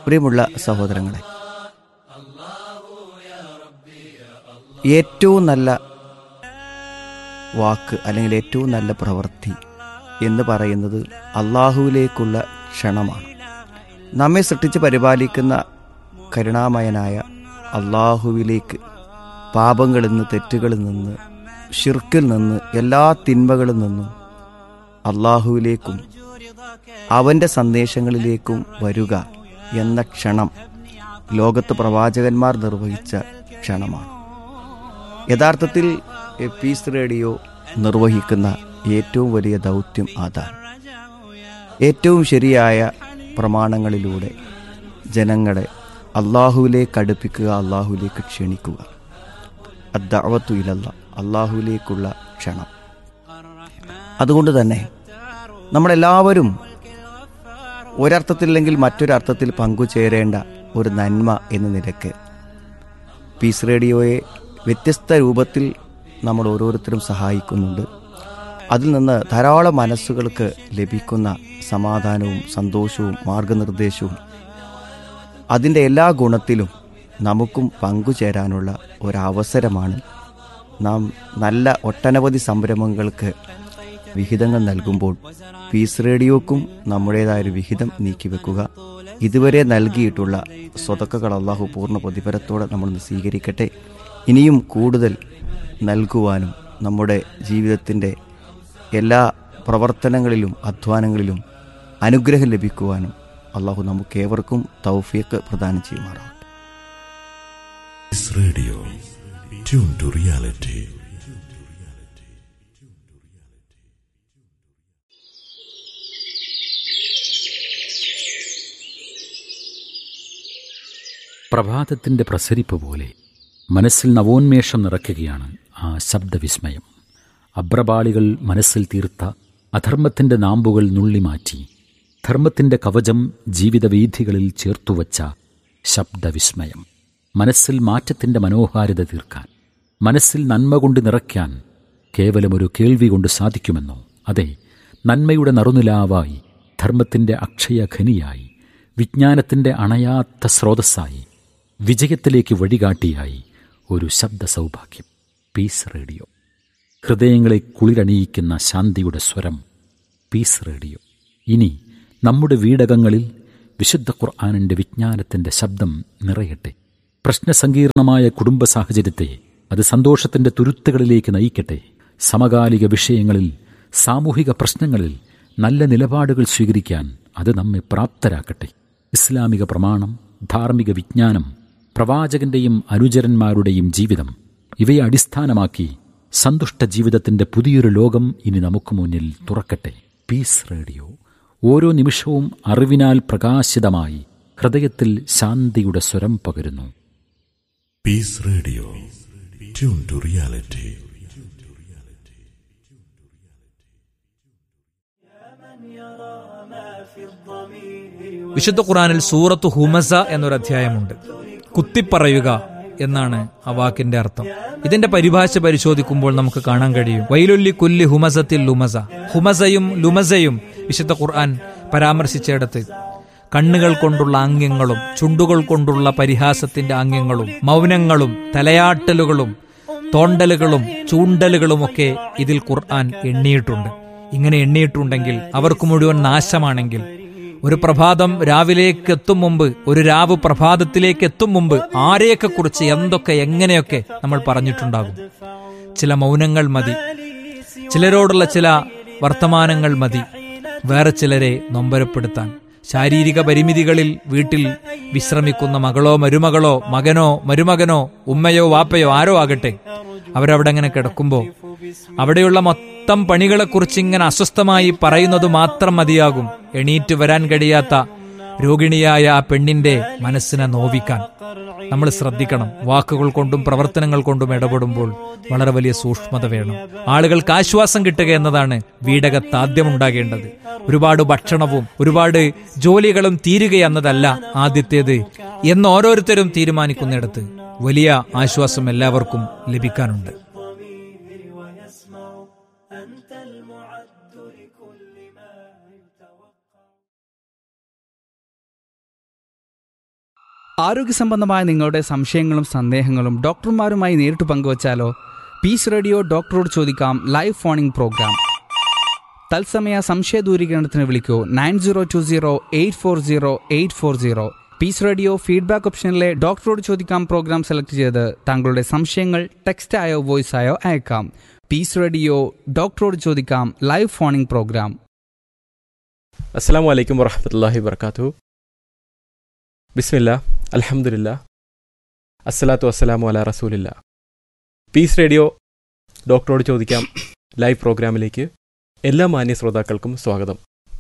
പ്രിയമുള്ള സഹോദരങ്ങളെ ഏറ്റവും നല്ല വാക്ക് അല്ലെങ്കിൽ ഏറ്റവും നല്ല പ്രവൃത്തി എന്ന് പറയുന്നത് അള്ളാഹുവിലേക്കുള്ള ക്ഷണമാണ് നമ്മെ സൃഷ്ടിച്ച് പരിപാലിക്കുന്ന കരുണാമയനായ അള്ളാഹുവിലേക്ക് പാപങ്ങളിൽ നിന്ന് തെറ്റുകളിൽ നിന്ന് ഷിർക്കിൽ നിന്ന് എല്ലാ തിന്മകളിൽ നിന്നും അള്ളാഹുവിലേക്കും അവൻ്റെ സന്ദേശങ്ങളിലേക്കും വരിക എന്ന ക്ഷണം ലോകത്ത് പ്രവാചകന്മാർ നിർവഹിച്ച ക്ഷണമാണ് യഥാർത്ഥത്തിൽ എ പീസ് റേഡിയോ നിർവഹിക്കുന്ന ഏറ്റവും വലിയ ദൗത്യം അതാണ് ഏറ്റവും ശരിയായ പ്രമാണങ്ങളിലൂടെ ജനങ്ങളെ അള്ളാഹുവിലേക്ക് അടുപ്പിക്കുക അള്ളാഹുവിലേക്ക് ക്ഷണിക്കുക അദ്ദാവത്തു ഇലല്ല അള്ളാഹുവിലേക്കുള്ള ക്ഷണം അതുകൊണ്ട് തന്നെ നമ്മളെല്ലാവരും ഒരർത്ഥത്തില്ലെങ്കിൽ മറ്റൊരർത്ഥത്തിൽ പങ്കുചേരേണ്ട ഒരു നന്മ എന്ന നിലക്ക് പീസ് റേഡിയോയെ വ്യത്യസ്ത രൂപത്തിൽ നമ്മൾ ഓരോരുത്തരും സഹായിക്കുന്നുണ്ട് അതിൽ നിന്ന് ധാരാളം മനസ്സുകൾക്ക് ലഭിക്കുന്ന സമാധാനവും സന്തോഷവും മാർഗനിർദ്ദേശവും അതിൻ്റെ എല്ലാ ഗുണത്തിലും നമുക്കും പങ്കുചേരാനുള്ള ഒരവസരമാണ് നാം നല്ല ഒട്ടനവധി സംരംഭങ്ങൾക്ക് വിഹിതങ്ങൾ നൽകുമ്പോൾ പീസ് റേഡിയോക്കും നമ്മുടേതായൊരു വിഹിതം നീക്കിവെക്കുക ഇതുവരെ നൽകിയിട്ടുള്ള സ്വതക്കകൾ അള്ളാഹു പൂർണ്ണ പ്രതിഫലത്തോടെ നമ്മൾ സ്വീകരിക്കട്ടെ ഇനിയും കൂടുതൽ നൽകുവാനും നമ്മുടെ ജീവിതത്തിൻ്റെ എല്ലാ പ്രവർത്തനങ്ങളിലും അധ്വാനങ്ങളിലും അനുഗ്രഹം ലഭിക്കുവാനും അള്ളാഹു നമുക്കേവർക്കും തൗഫീഖ് പ്രദാനം ചെയ്യുമാറാവട്ടെ This radio, tuned to reality. പ്രഭാതത്തിൻ്റെ പ്രസരിപ്പ് പോലെ മനസ്സിൽ നവോന്മേഷം നിറയ്ക്കുകയാണ് ആ ശബ്ദവിസ്മയം അബ്രപാളികൾ മനസ്സിൽ തീർത്ത അധർമ്മത്തിൻ്റെ നാമ്പുകൾ നുള്ളിമാറ്റി ധർമ്മത്തിൻ്റെ കവചം ജീവിതവീഥികളിൽ ചേർത്തുവച്ച ശബ്ദവിസ്മയം മനസ്സിൽ മാറ്റത്തിൻ്റെ മനോഹാരിത തീർക്കാൻ മനസ്സിൽ നന്മ കൊണ്ട് നിറയ്ക്കാൻ കേവലമൊരു കേൾവി കൊണ്ട് സാധിക്കുമെന്നോ അതെ നന്മയുടെ നറുനിലാവായി ധർമ്മത്തിൻ്റെ അക്ഷയഖനിയായി വിജ്ഞാനത്തിൻ്റെ അണയാത്ത സ്രോതസ്സായി വിജയത്തിലേക്ക് വഴികാട്ടിയായി ഒരു ശബ്ദ സൗഭാഗ്യം പീസ് റേഡിയോ ഹൃദയങ്ങളെ കുളിരണിയിക്കുന്ന ശാന്തിയുടെ സ്വരം പീസ് റേഡിയോ ഇനി നമ്മുടെ വീടകങ്ങളിൽ വിശുദ്ധ ഖുർആാനിൻ്റെ വിജ്ഞാനത്തിൻ്റെ ശബ്ദം നിറയട്ടെ പ്രശ്നസങ്കീർണമായ കുടുംബ സാഹചര്യത്തെ അത് സന്തോഷത്തിൻ്റെ തുരുത്തുകളിലേക്ക് നയിക്കട്ടെ സമകാലിക വിഷയങ്ങളിൽ സാമൂഹിക പ്രശ്നങ്ങളിൽ നല്ല നിലപാടുകൾ സ്വീകരിക്കാൻ അത് നമ്മെ പ്രാപ്തരാക്കട്ടെ ഇസ്ലാമിക പ്രമാണം ധാർമ്മിക വിജ്ഞാനം പ്രവാചകന്റെയും അനുചരന്മാരുടെയും ജീവിതം ഇവയെ അടിസ്ഥാനമാക്കി സന്തുഷ്ട ജീവിതത്തിന്റെ പുതിയൊരു ലോകം ഇനി നമുക്ക് മുന്നിൽ തുറക്കട്ടെ പീസ് റേഡിയോ ഓരോ നിമിഷവും അറിവിനാൽ പ്രകാശിതമായി ഹൃദയത്തിൽ ശാന്തിയുടെ സ്വരം പകരുന്നു Peace Radio, tuned to reality. വിശുദ്ധ ഖുറാനിൽ സൂറത്ത് ഹുമസ എന്നൊരു അധ്യായമുണ്ട് കുത്തിപ്പറയുക എന്നാണ് ആ വാക്കിന്റെ അർത്ഥം ഇതിന്റെ പരിഭാഷ പരിശോധിക്കുമ്പോൾ നമുക്ക് കാണാൻ കഴിയും വൈലുല്ലി കുല്ലി ഹുമസത്തിൽ ലുമസ ഹുമസയും ലുമസയും വിശുദ്ധ ഖുർആൻ പരാമർശിച്ചിടത്ത് കണ്ണുകൾ കൊണ്ടുള്ള ആംഗ്യങ്ങളും ചുണ്ടുകൾ കൊണ്ടുള്ള പരിഹാസത്തിന്റെ ആംഗ്യങ്ങളും മൗനങ്ങളും തലയാട്ടലുകളും തോണ്ടലുകളും ചൂണ്ടലുകളുമൊക്കെ ഇതിൽ ഖുർആൻ എണ്ണിയിട്ടുണ്ട് ഇങ്ങനെ എണ്ണിയിട്ടുണ്ടെങ്കിൽ അവർക്ക് മുഴുവൻ നാശമാണെങ്കിൽ ഒരു പ്രഭാതം രാവിലേക്ക് എത്തും മുമ്പ് ഒരു രാവ് പ്രഭാതത്തിലേക്ക് എത്തും മുമ്പ് ആരെയൊക്കെ കുറിച്ച് എന്തൊക്കെ എങ്ങനെയൊക്കെ നമ്മൾ പറഞ്ഞിട്ടുണ്ടാകും ചില മൗനങ്ങൾ മതി ചിലരോടുള്ള ചില വർത്തമാനങ്ങൾ മതി വേറെ ചിലരെ നൊമ്പരപ്പെടുത്താൻ ശാരീരിക പരിമിതികളിൽ വീട്ടിൽ വിശ്രമിക്കുന്ന മകളോ മരുമകളോ മകനോ മരുമകനോ ഉമ്മയോ വാപ്പയോ ആരോ ആകട്ടെ അവരവിടെ അങ്ങനെ കിടക്കുമ്പോൾ അവിടെയുള്ള മൊത്തം പണികളെക്കുറിച്ച് ഇങ്ങനെ അസ്വസ്ഥമായി പറയുന്നത് മാത്രം മതിയാകും എണീറ്റ് വരാൻ കഴിയാത്ത രോഗിണിയായ ആ പെണ്ണിന്റെ മനസ്സിനെ നോവിക്കാൻ നമ്മൾ ശ്രദ്ധിക്കണം വാക്കുകൾ കൊണ്ടും പ്രവർത്തനങ്ങൾ കൊണ്ടും ഇടപെടുമ്പോൾ വളരെ വലിയ സൂക്ഷ്മത വേണം ആളുകൾക്ക് ആശ്വാസം കിട്ടുക എന്നതാണ് വീടകത്ത് ആദ്യം ഉണ്ടാകേണ്ടത് ഒരുപാട് ഭക്ഷണവും ഒരുപാട് ജോലികളും തീരുക എന്നതല്ല ആദ്യത്തേത് എന്ന് ഓരോരുത്തരും തീരുമാനിക്കുന്നിടത്ത് വലിയ ആശ്വാസം എല്ലാവർക്കും ലഭിക്കാനുണ്ട് ആരോഗ്യ സംബന്ധമായ നിങ്ങളുടെ സംശയങ്ങളും സന്ദേഹങ്ങളും ഡോക്ടർമാരുമായി നേരിട്ട് പങ്കുവച്ചാലോ പീസ് റേഡിയോ ഡോക്ടറോട് ചോദിക്കാം ലൈവ് ഫോണിംഗ് പ്രോഗ്രാം തത്സമയ സംശയ ദൂരീകരണത്തിന് വിളിക്കൂ nine zero two zero eight four zero eight four zero peace radio feedback ഓപ്ഷനിലെ ഡോക്ടറോട് ചോദിക്കാം പ്രോഗ്രാം സെലക്ട് ചെയ്ത് താങ്കളുടെ സംശയങ്ങൾ ടെക്സ്റ്റ് ആയോ വോയിസ് ആയോ അയക്കാം പീസ് റേഡിയോ ഡോക്ടറോട് ചോദിക്കാം ലൈവ് ഫോണിംഗ് പ്രോഗ്രാം അസ്സാം വലൈക്കും വറഹമത്തല്ലാഹി വർക്കാത്തു ബിസ്മില്ല അലഹമുല്ല അസ്സലാത്തു വസ്സലാമു അല റസൂലില്ല പീസ് റേഡിയോ ഡോക്ടറോട് ചോദിക്കാം ലൈവ് പ്രോഗ്രാമിലേക്ക് എല്ലാ മാന്യ ശ്രോതാക്കൾക്കും സ്വാഗതം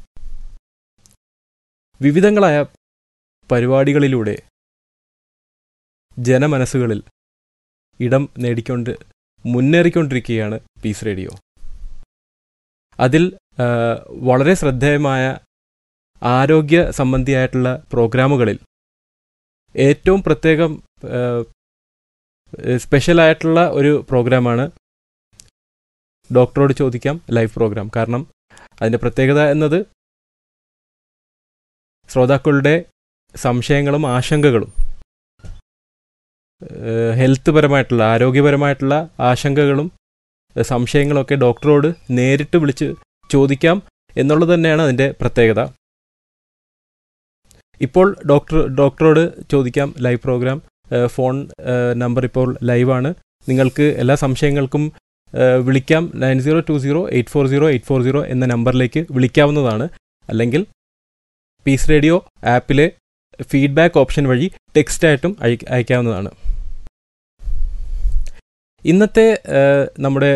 വിവിധങ്ങളായ പരിപാടികളിലൂടെ ജനമനസ്സുകളിൽ ഇടം നേടിക്കൊണ്ട് മുന്നേറിക്കൊണ്ടിരിക്കുകയാണ് പീസ് റേഡിയോ അതിൽ ആ, വളരെ ശ്രദ്ധേയമായ ആരോഗ്യ സംബന്ധിയായിട്ടുള്ള പ്രോഗ്രാമുകളിൽ ഏറ്റവും പ്രത്യേകം ആ, സ്പെഷ്യലായിട്ടുള്ള ഒരു പ്രോഗ്രാമാണ് ഡോക്ടറോട് ചോദിക്കാം ലൈവ് പ്രോഗ്രാം കാരണം അതിൻ്റെ പ്രത്യേകത എന്നത് ശ്രോതാക്കളുടെ സംശയങ്ങളും ആശങ്കകളും ഏഹ് ഹെൽത്ത് പരമായിട്ടുള്ള ആരോഗ്യപരമായിട്ടുള്ള ആശങ്കകളും ഏഹ് സംശയങ്ങളൊക്കെ ഡോക്ടറോട് നേരിട്ട് വിളിച്ച് ചോദിക്കാം എന്നുള്ളത് തന്നെയാണ് അതിൻ്റെ പ്രത്യേകത ഇപ്പോൾ ഡോക്ടർ ഡോക്ടറോട് ചോദിക്കാം ലൈവ് പ്രോഗ്രാം ഏഹ് ഫോൺ ഏഹ് നമ്പർ ഇപ്പോൾ ലൈവാണ് നിങ്ങൾക്ക് എല്ലാ സംശയങ്ങൾക്കും ഏഹ് വിളിക്കാം nine zero two zero eight four zero eight four zero എന്ന നമ്പറിലേക്ക് വിളിക്കാവുന്നതാണ് അല്ലെങ്കിൽ പീസ് റേഡിയോ ആപ്പിലെ ഫീഡ്ബാക്ക് ഓപ്ഷൻ വഴി ടെക്സ്റ്റായിട്ടും അയ അയക്കാവുന്നതാണ് ഇന്നത്തെ ഏഹ്, നമ്മുടെ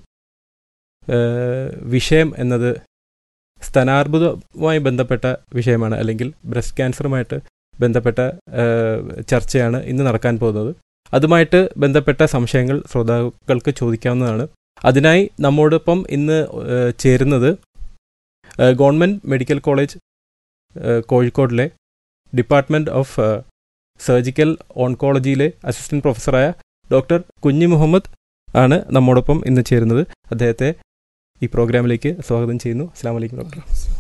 ഏഹ്, വിഷയം എന്നത് സ്തനാർബുദവുമായി ബന്ധപ്പെട്ട വിഷയമാണ് അല്ലെങ്കിൽ ബ്രസ്റ്റ് ക്യാൻസറുമായിട്ട് ബന്ധപ്പെട്ട ഏഹ്, ചർച്ചയാണ് ഇന്ന് നടക്കാൻ പോകുന്നത് അതുമായിട്ട് ബന്ധപ്പെട്ട സംശയങ്ങൾ ശ്രോതാക്കൾക്ക് ചോദിക്കാവുന്നതാണ് അതിനായി നമ്മോടൊപ്പം ഇന്ന് ഏഹ്, ചേരുന്നത് ഏഹ്, ഗവൺമെൻറ് മെഡിക്കൽ കോളേജ് ഏഹ്, കോഴിക്കോടിലെ ഡിപ്പാർട്ട്മെൻറ്റ് ഓഫ് ഏഹ്, സർജിക്കൽ ഓൺകോളജിയിലെ അസിസ്റ്റന്റ് പ്രൊഫസറായ ഡോക്ടർ കുഞ്ഞി മുഹമ്മദ് ആണ് നമ്മോടൊപ്പം ഇന്ന് ചേരുന്നത് അദ്ദേഹത്തെ ഈ പ്രോഗ്രാമിലേക്ക് സ്വാഗതം ചെയ്യുന്നു അസ്സാം വലൈക്കും ഡോക്ടർ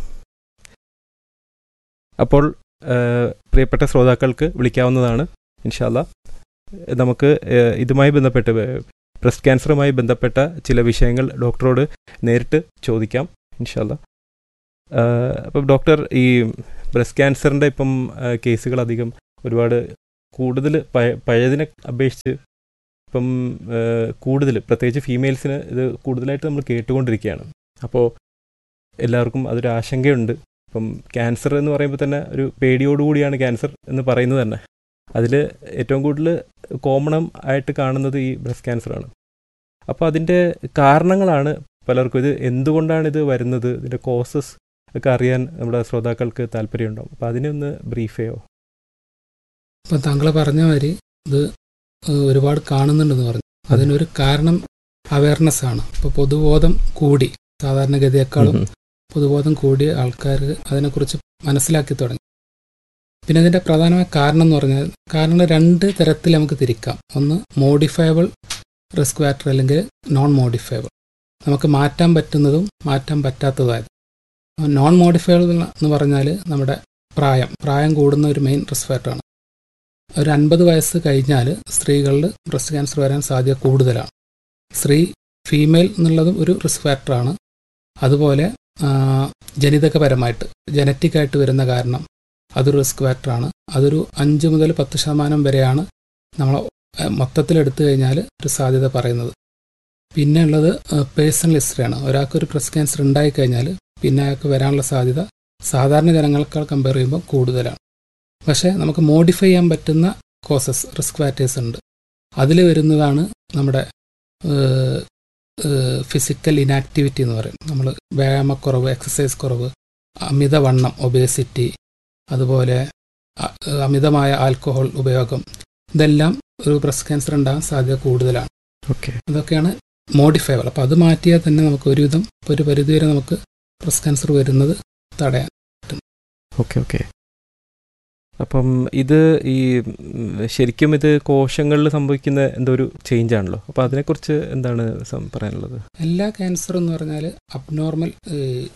അപ്പോൾ ഏഹ്, പ്രിയപ്പെട്ട ശ്രോതാക്കൾക്ക് വിളിക്കാവുന്നതാണ് ഇൻഷാല്ല നമുക്ക് ഏഹ്, ഇതുമായി ബന്ധപ്പെട്ട് ബ്രസ്റ്റ് ക്യാൻസറുമായി ബന്ധപ്പെട്ട ചില വിഷയങ്ങൾ ഡോക്ടറോട് നേരിട്ട് ചോദിക്കാം ഇൻഷാല്ല അപ്പം ഡോക്ടർ ഈ ബ്രസ്റ്റ് ക്യാൻസറിൻ്റെ ഇപ്പം ഏഹ്, കേസുകൾ അധികം ഒരുപാട് കൂടുതൽ പഴ- പഴയതിനെ അപേക്ഷിച്ച് ഇപ്പം കൂടുതൽ പ്രത്യേകിച്ച് ഫീമെയിൽസിന് ഇത് കൂടുതലായിട്ട് നമ്മൾ കേട്ടുകൊണ്ടിരിക്കുകയാണ് അപ്പോൾ എല്ലാവർക്കും അതൊരു ആശങ്കയുണ്ട് ഇപ്പം ക്യാൻസർ എന്ന് പറയുമ്പോൾ തന്നെ ഒരു പേടിയോടുകൂടിയാണ് ക്യാൻസർ എന്ന് പറയുന്നത് തന്നെ അതിൽ ഏറ്റവും കൂടുതൽ കോമൺ ആയിട്ട് കാണുന്നത് ഈ ബ്രസ്റ്റ് ക്യാൻസറാണ് അപ്പോൾ അതിൻ്റെ കാരണങ്ങളാണ് പലർക്കും ഇത് എന്തുകൊണ്ടാണ് ഇത് വരുന്നത് ഇതിൻ്റെ കോസസ് ഒക്കെ അറിയാൻ നമ്മുടെ ശ്രോതാക്കൾക്ക് താല്പര്യമുണ്ടാവും അപ്പോൾ അതിനെ ഒന്ന് ബ്രീഫ് ചെയ്യോ ഇപ്പം താങ്കൾ പറഞ്ഞ മാതിരി ഇത് ഏഹ്, ഒരുപാട് കാണുന്നുണ്ടെന്ന് പറഞ്ഞു അതിനൊരു കാരണം അവയർനെസ് ആണ് ഇപ്പോൾ പൊതുബോധം കൂടി സാധാരണഗതിയേക്കാളും പൊതുബോധം കൂടിയ ആൾക്കാർ അതിനെക്കുറിച്ച് മനസ്സിലാക്കി തുടങ്ങി പിന്നെ ഇതിൻ്റെ പ്രധാനമായ കാരണം എന്ന് പറഞ്ഞാൽ കാരണം രണ്ട് തരത്തിൽ നമുക്ക് തിരിക്കാം ഒന്ന് മോഡിഫയബിൾ റിസ്ക് ഫാക്ടർ അല്ലെങ്കിൽ നോൺ മോഡിഫയബിൾ നമുക്ക് മാറ്റാൻ പറ്റുന്നതും മാറ്റാൻ പറ്റാത്തതായത് നോൺ മോഡിഫയബിൾ എന്ന് പറഞ്ഞാൽ നമ്മുടെ പ്രായം പ്രായം കൂടുന്ന ഒരു മെയിൻ റിസ്ക് ഫാക്ടറാണ് ഒരു അൻപത് വയസ്സ് കഴിഞ്ഞാൽ സ്ത്രീകളിൽ ബ്രസ്റ്റ് ക്യാൻസർ വരാൻ സാധ്യത കൂടുതലാണ് സ്ത്രീ ഫീമെയിൽ എന്നുള്ളതും ഒരു റിസ്ക് ഫാക്ടറാണ് അതുപോലെ ആ, ജനിതകപരമായിട്ട് ജനറ്റിക്കായിട്ട് വരുന്ന കാരണം അതൊരു റിസ്ക് ഫാക്ടറാണ് അതൊരു അഞ്ച് മുതൽ പത്ത് ശതമാനം വരെയാണ് നമ്മൾ മൊത്തത്തിൽ എടുത്തു കഴിഞ്ഞാൽ ഒരു സാധ്യത പറയുന്നത് പിന്നെ ഉള്ളത് പേഴ്സണൽ ഹിസ്റ്ററിയാണ് ഒരാൾക്കൊരു ബ്രസ്റ്റ് ക്യാൻസർ ഉണ്ടായിക്കഴിഞ്ഞാൽ പിന്നെ അയാൾക്ക് വരാനുള്ള സാധ്യത സാധാരണ ജനങ്ങളെക്കാൾ കമ്പയർ ചെയ്യുമ്പോൾ കൂടുതലാണ് പക്ഷേ നമുക്ക് മോഡിഫൈ ചെയ്യാൻ പറ്റുന്ന കോസസ് റിസ്ക് ഫാക്ടേഴ്സ് ഉണ്ട് അതിൽ വരുന്നതാണ് നമ്മുടെ ഫിസിക്കൽ ഇനാക്ടിവിറ്റി എന്ന് പറയും നമ്മൾ വ്യായാമക്കുറവ് എക്സസൈസ് കുറവ് അമിതവണ്ണം ഒബേസിറ്റി അതുപോലെ അ- അമിതമായ ആൽക്കഹോൾ ഉപയോഗം ഇതെല്ലാം ഒരു ബ്രസ്റ്റ് ക്യാൻസർ ഉണ്ടാകാൻ സാധ്യത കൂടുതലാണ് ഓക്കെ അതൊക്കെയാണ് മോഡിഫയബിൾ അപ്പോൾ അത് മാറ്റിയാൽ തന്നെ നമുക്ക് ഒരുവിധം ഒരു പരിധിവരെ നമുക്ക് ബ്രസ്റ്റ് ക്യാൻസർ വരുന്നത് തടയാൻ ഓക്കെ ഓക്കെ അപ്പം ഇത് ഈ ഉം, ശരിക്കും ഇത് കോശങ്ങളിൽ സംഭവിക്കുന്ന എന്തോ ഒരു ചേഞ്ച് ആണല്ലോ അപ്പോൾ അതിനെക്കുറിച്ച് എന്താണ് സം- പറയാനുള്ളത് എല്ലാ ക്യാൻസർ എന്ന് പറഞ്ഞാൽ അബ്നോർമൽ